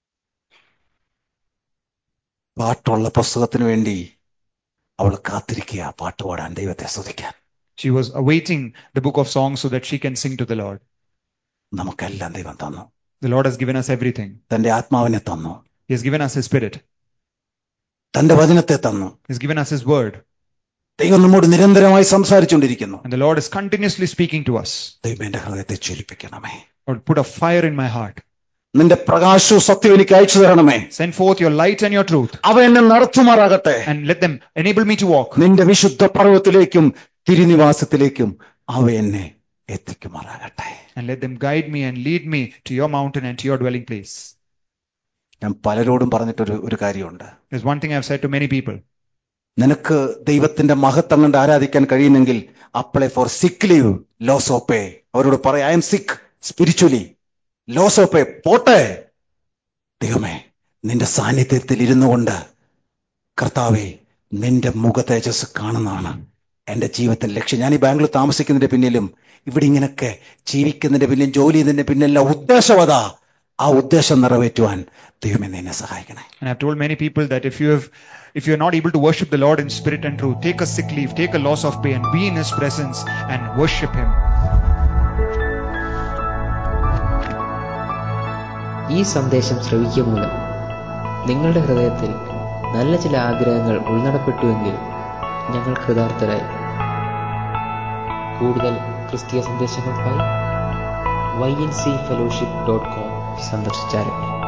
പാട്ടുള്ള പുസ്തകത്തിന് വേണ്ടി അവൾ കാത്തിരിക്കുക പാട്ട് പാടാൻ ദൈവത്തെ സ്തുതിക്കാൻ She was awaiting the book of songs so that she can sing to the Lord. നമുക്കെല്ലാം ദൈവം തന്നു The Lord has given us everything. തന്റെ ആത്മാവിനെ തന്നു He has given us His Spirit. തന്റെ വചനത്തെ തന്നു He has given us His Word. ദൈവം നമ്മോട് നിരന്തരമായി സംസാരിച്ചുകൊണ്ടിരിക്കുന്നു And the Lord is continuously speaking to us. ദൈവം എന്റെ ഹൃദയത്തെ ജ്വലിപ്പിക്കണമേ Lord, put a fire in my heart. നിന്റെ പ്രകാശവും സത്യം എനിക്ക് അയച്ചു തരണമേ Send forth your light and your truth. അവ എന്നെ നടത്തുമാറാകട്ടെ And let them enable me to walk. നിന്റെ വിശുദ്ധ പർവ്വത്തിലേക്കും തിരുനിവാസത്തിലേക്കും അവ എന്നെ എത്തിക്കുമാറാകട്ടെ And let them guide me and lead me to your mountain and to your dwelling place. ഞാൻ പലരോടും പറഞ്ഞിട്ടൊരു ഒരു കാര്യമുണ്ട് There's one thing I've said to many people. നിനക്ക് ദൈവത്തിന്റെ മഹത്വം കണ്ട് ആരാധിക്കാൻ കഴിയുന്നെങ്കിൽ apply for sick leave loss of pay അവരോട് പറയാം I'm sick spiritually loss of pay പോട്ടെ ദൈവമേ നിന്റെ സാന്നിധ്യത്തിൽ ഇരുന്നു കൊണ്ട് കർത്താവെ നിന്റെ മുഖ തേജസ് കാണുന്നതാണ് എന്റെ ജീവിതത്തിന്റെ ലക്ഷ്യം ഞാൻ ഈ ബാംഗ്ലൂർ താമസിക്കുന്നതിന്റെ പിന്നിലും ഇവിടെ ഇങ്ങനൊക്കെ ജീവിക്കുന്നതിന്റെ പിന്നിലും ജോലി ചെയ്യുന്നതിന്റെ പിന്നിലുള്ള ഉദ്ദേശവത ആ ഉദ്ദേശം നിറവേറ്റുവാൻ ദൈവമേ നിന്നെ സഹായിക്കണേ And I've told many people that if you have if you're not able to worship the Lord in spirit and truth, take a sick leave, take a loss of pay, and be in his presence and worship him. ഈ സന്ദേശം ശ്രവിക്കുക മൂലം നിങ്ങളുടെ ഹൃദയത്തിൽ നല്ല ചില ആഗ്രഹങ്ങൾ ഉൾനടപ്പെട്ടുവെങ്കിൽ ഞങ്ങൾ കൃതാർത്ഥരായി കൂടുതൽ ക്രിസ്തീയ സന്ദേശങ്ങൾക്കായി Y N C fellowship dot com സന്ദർശിച്ചാലും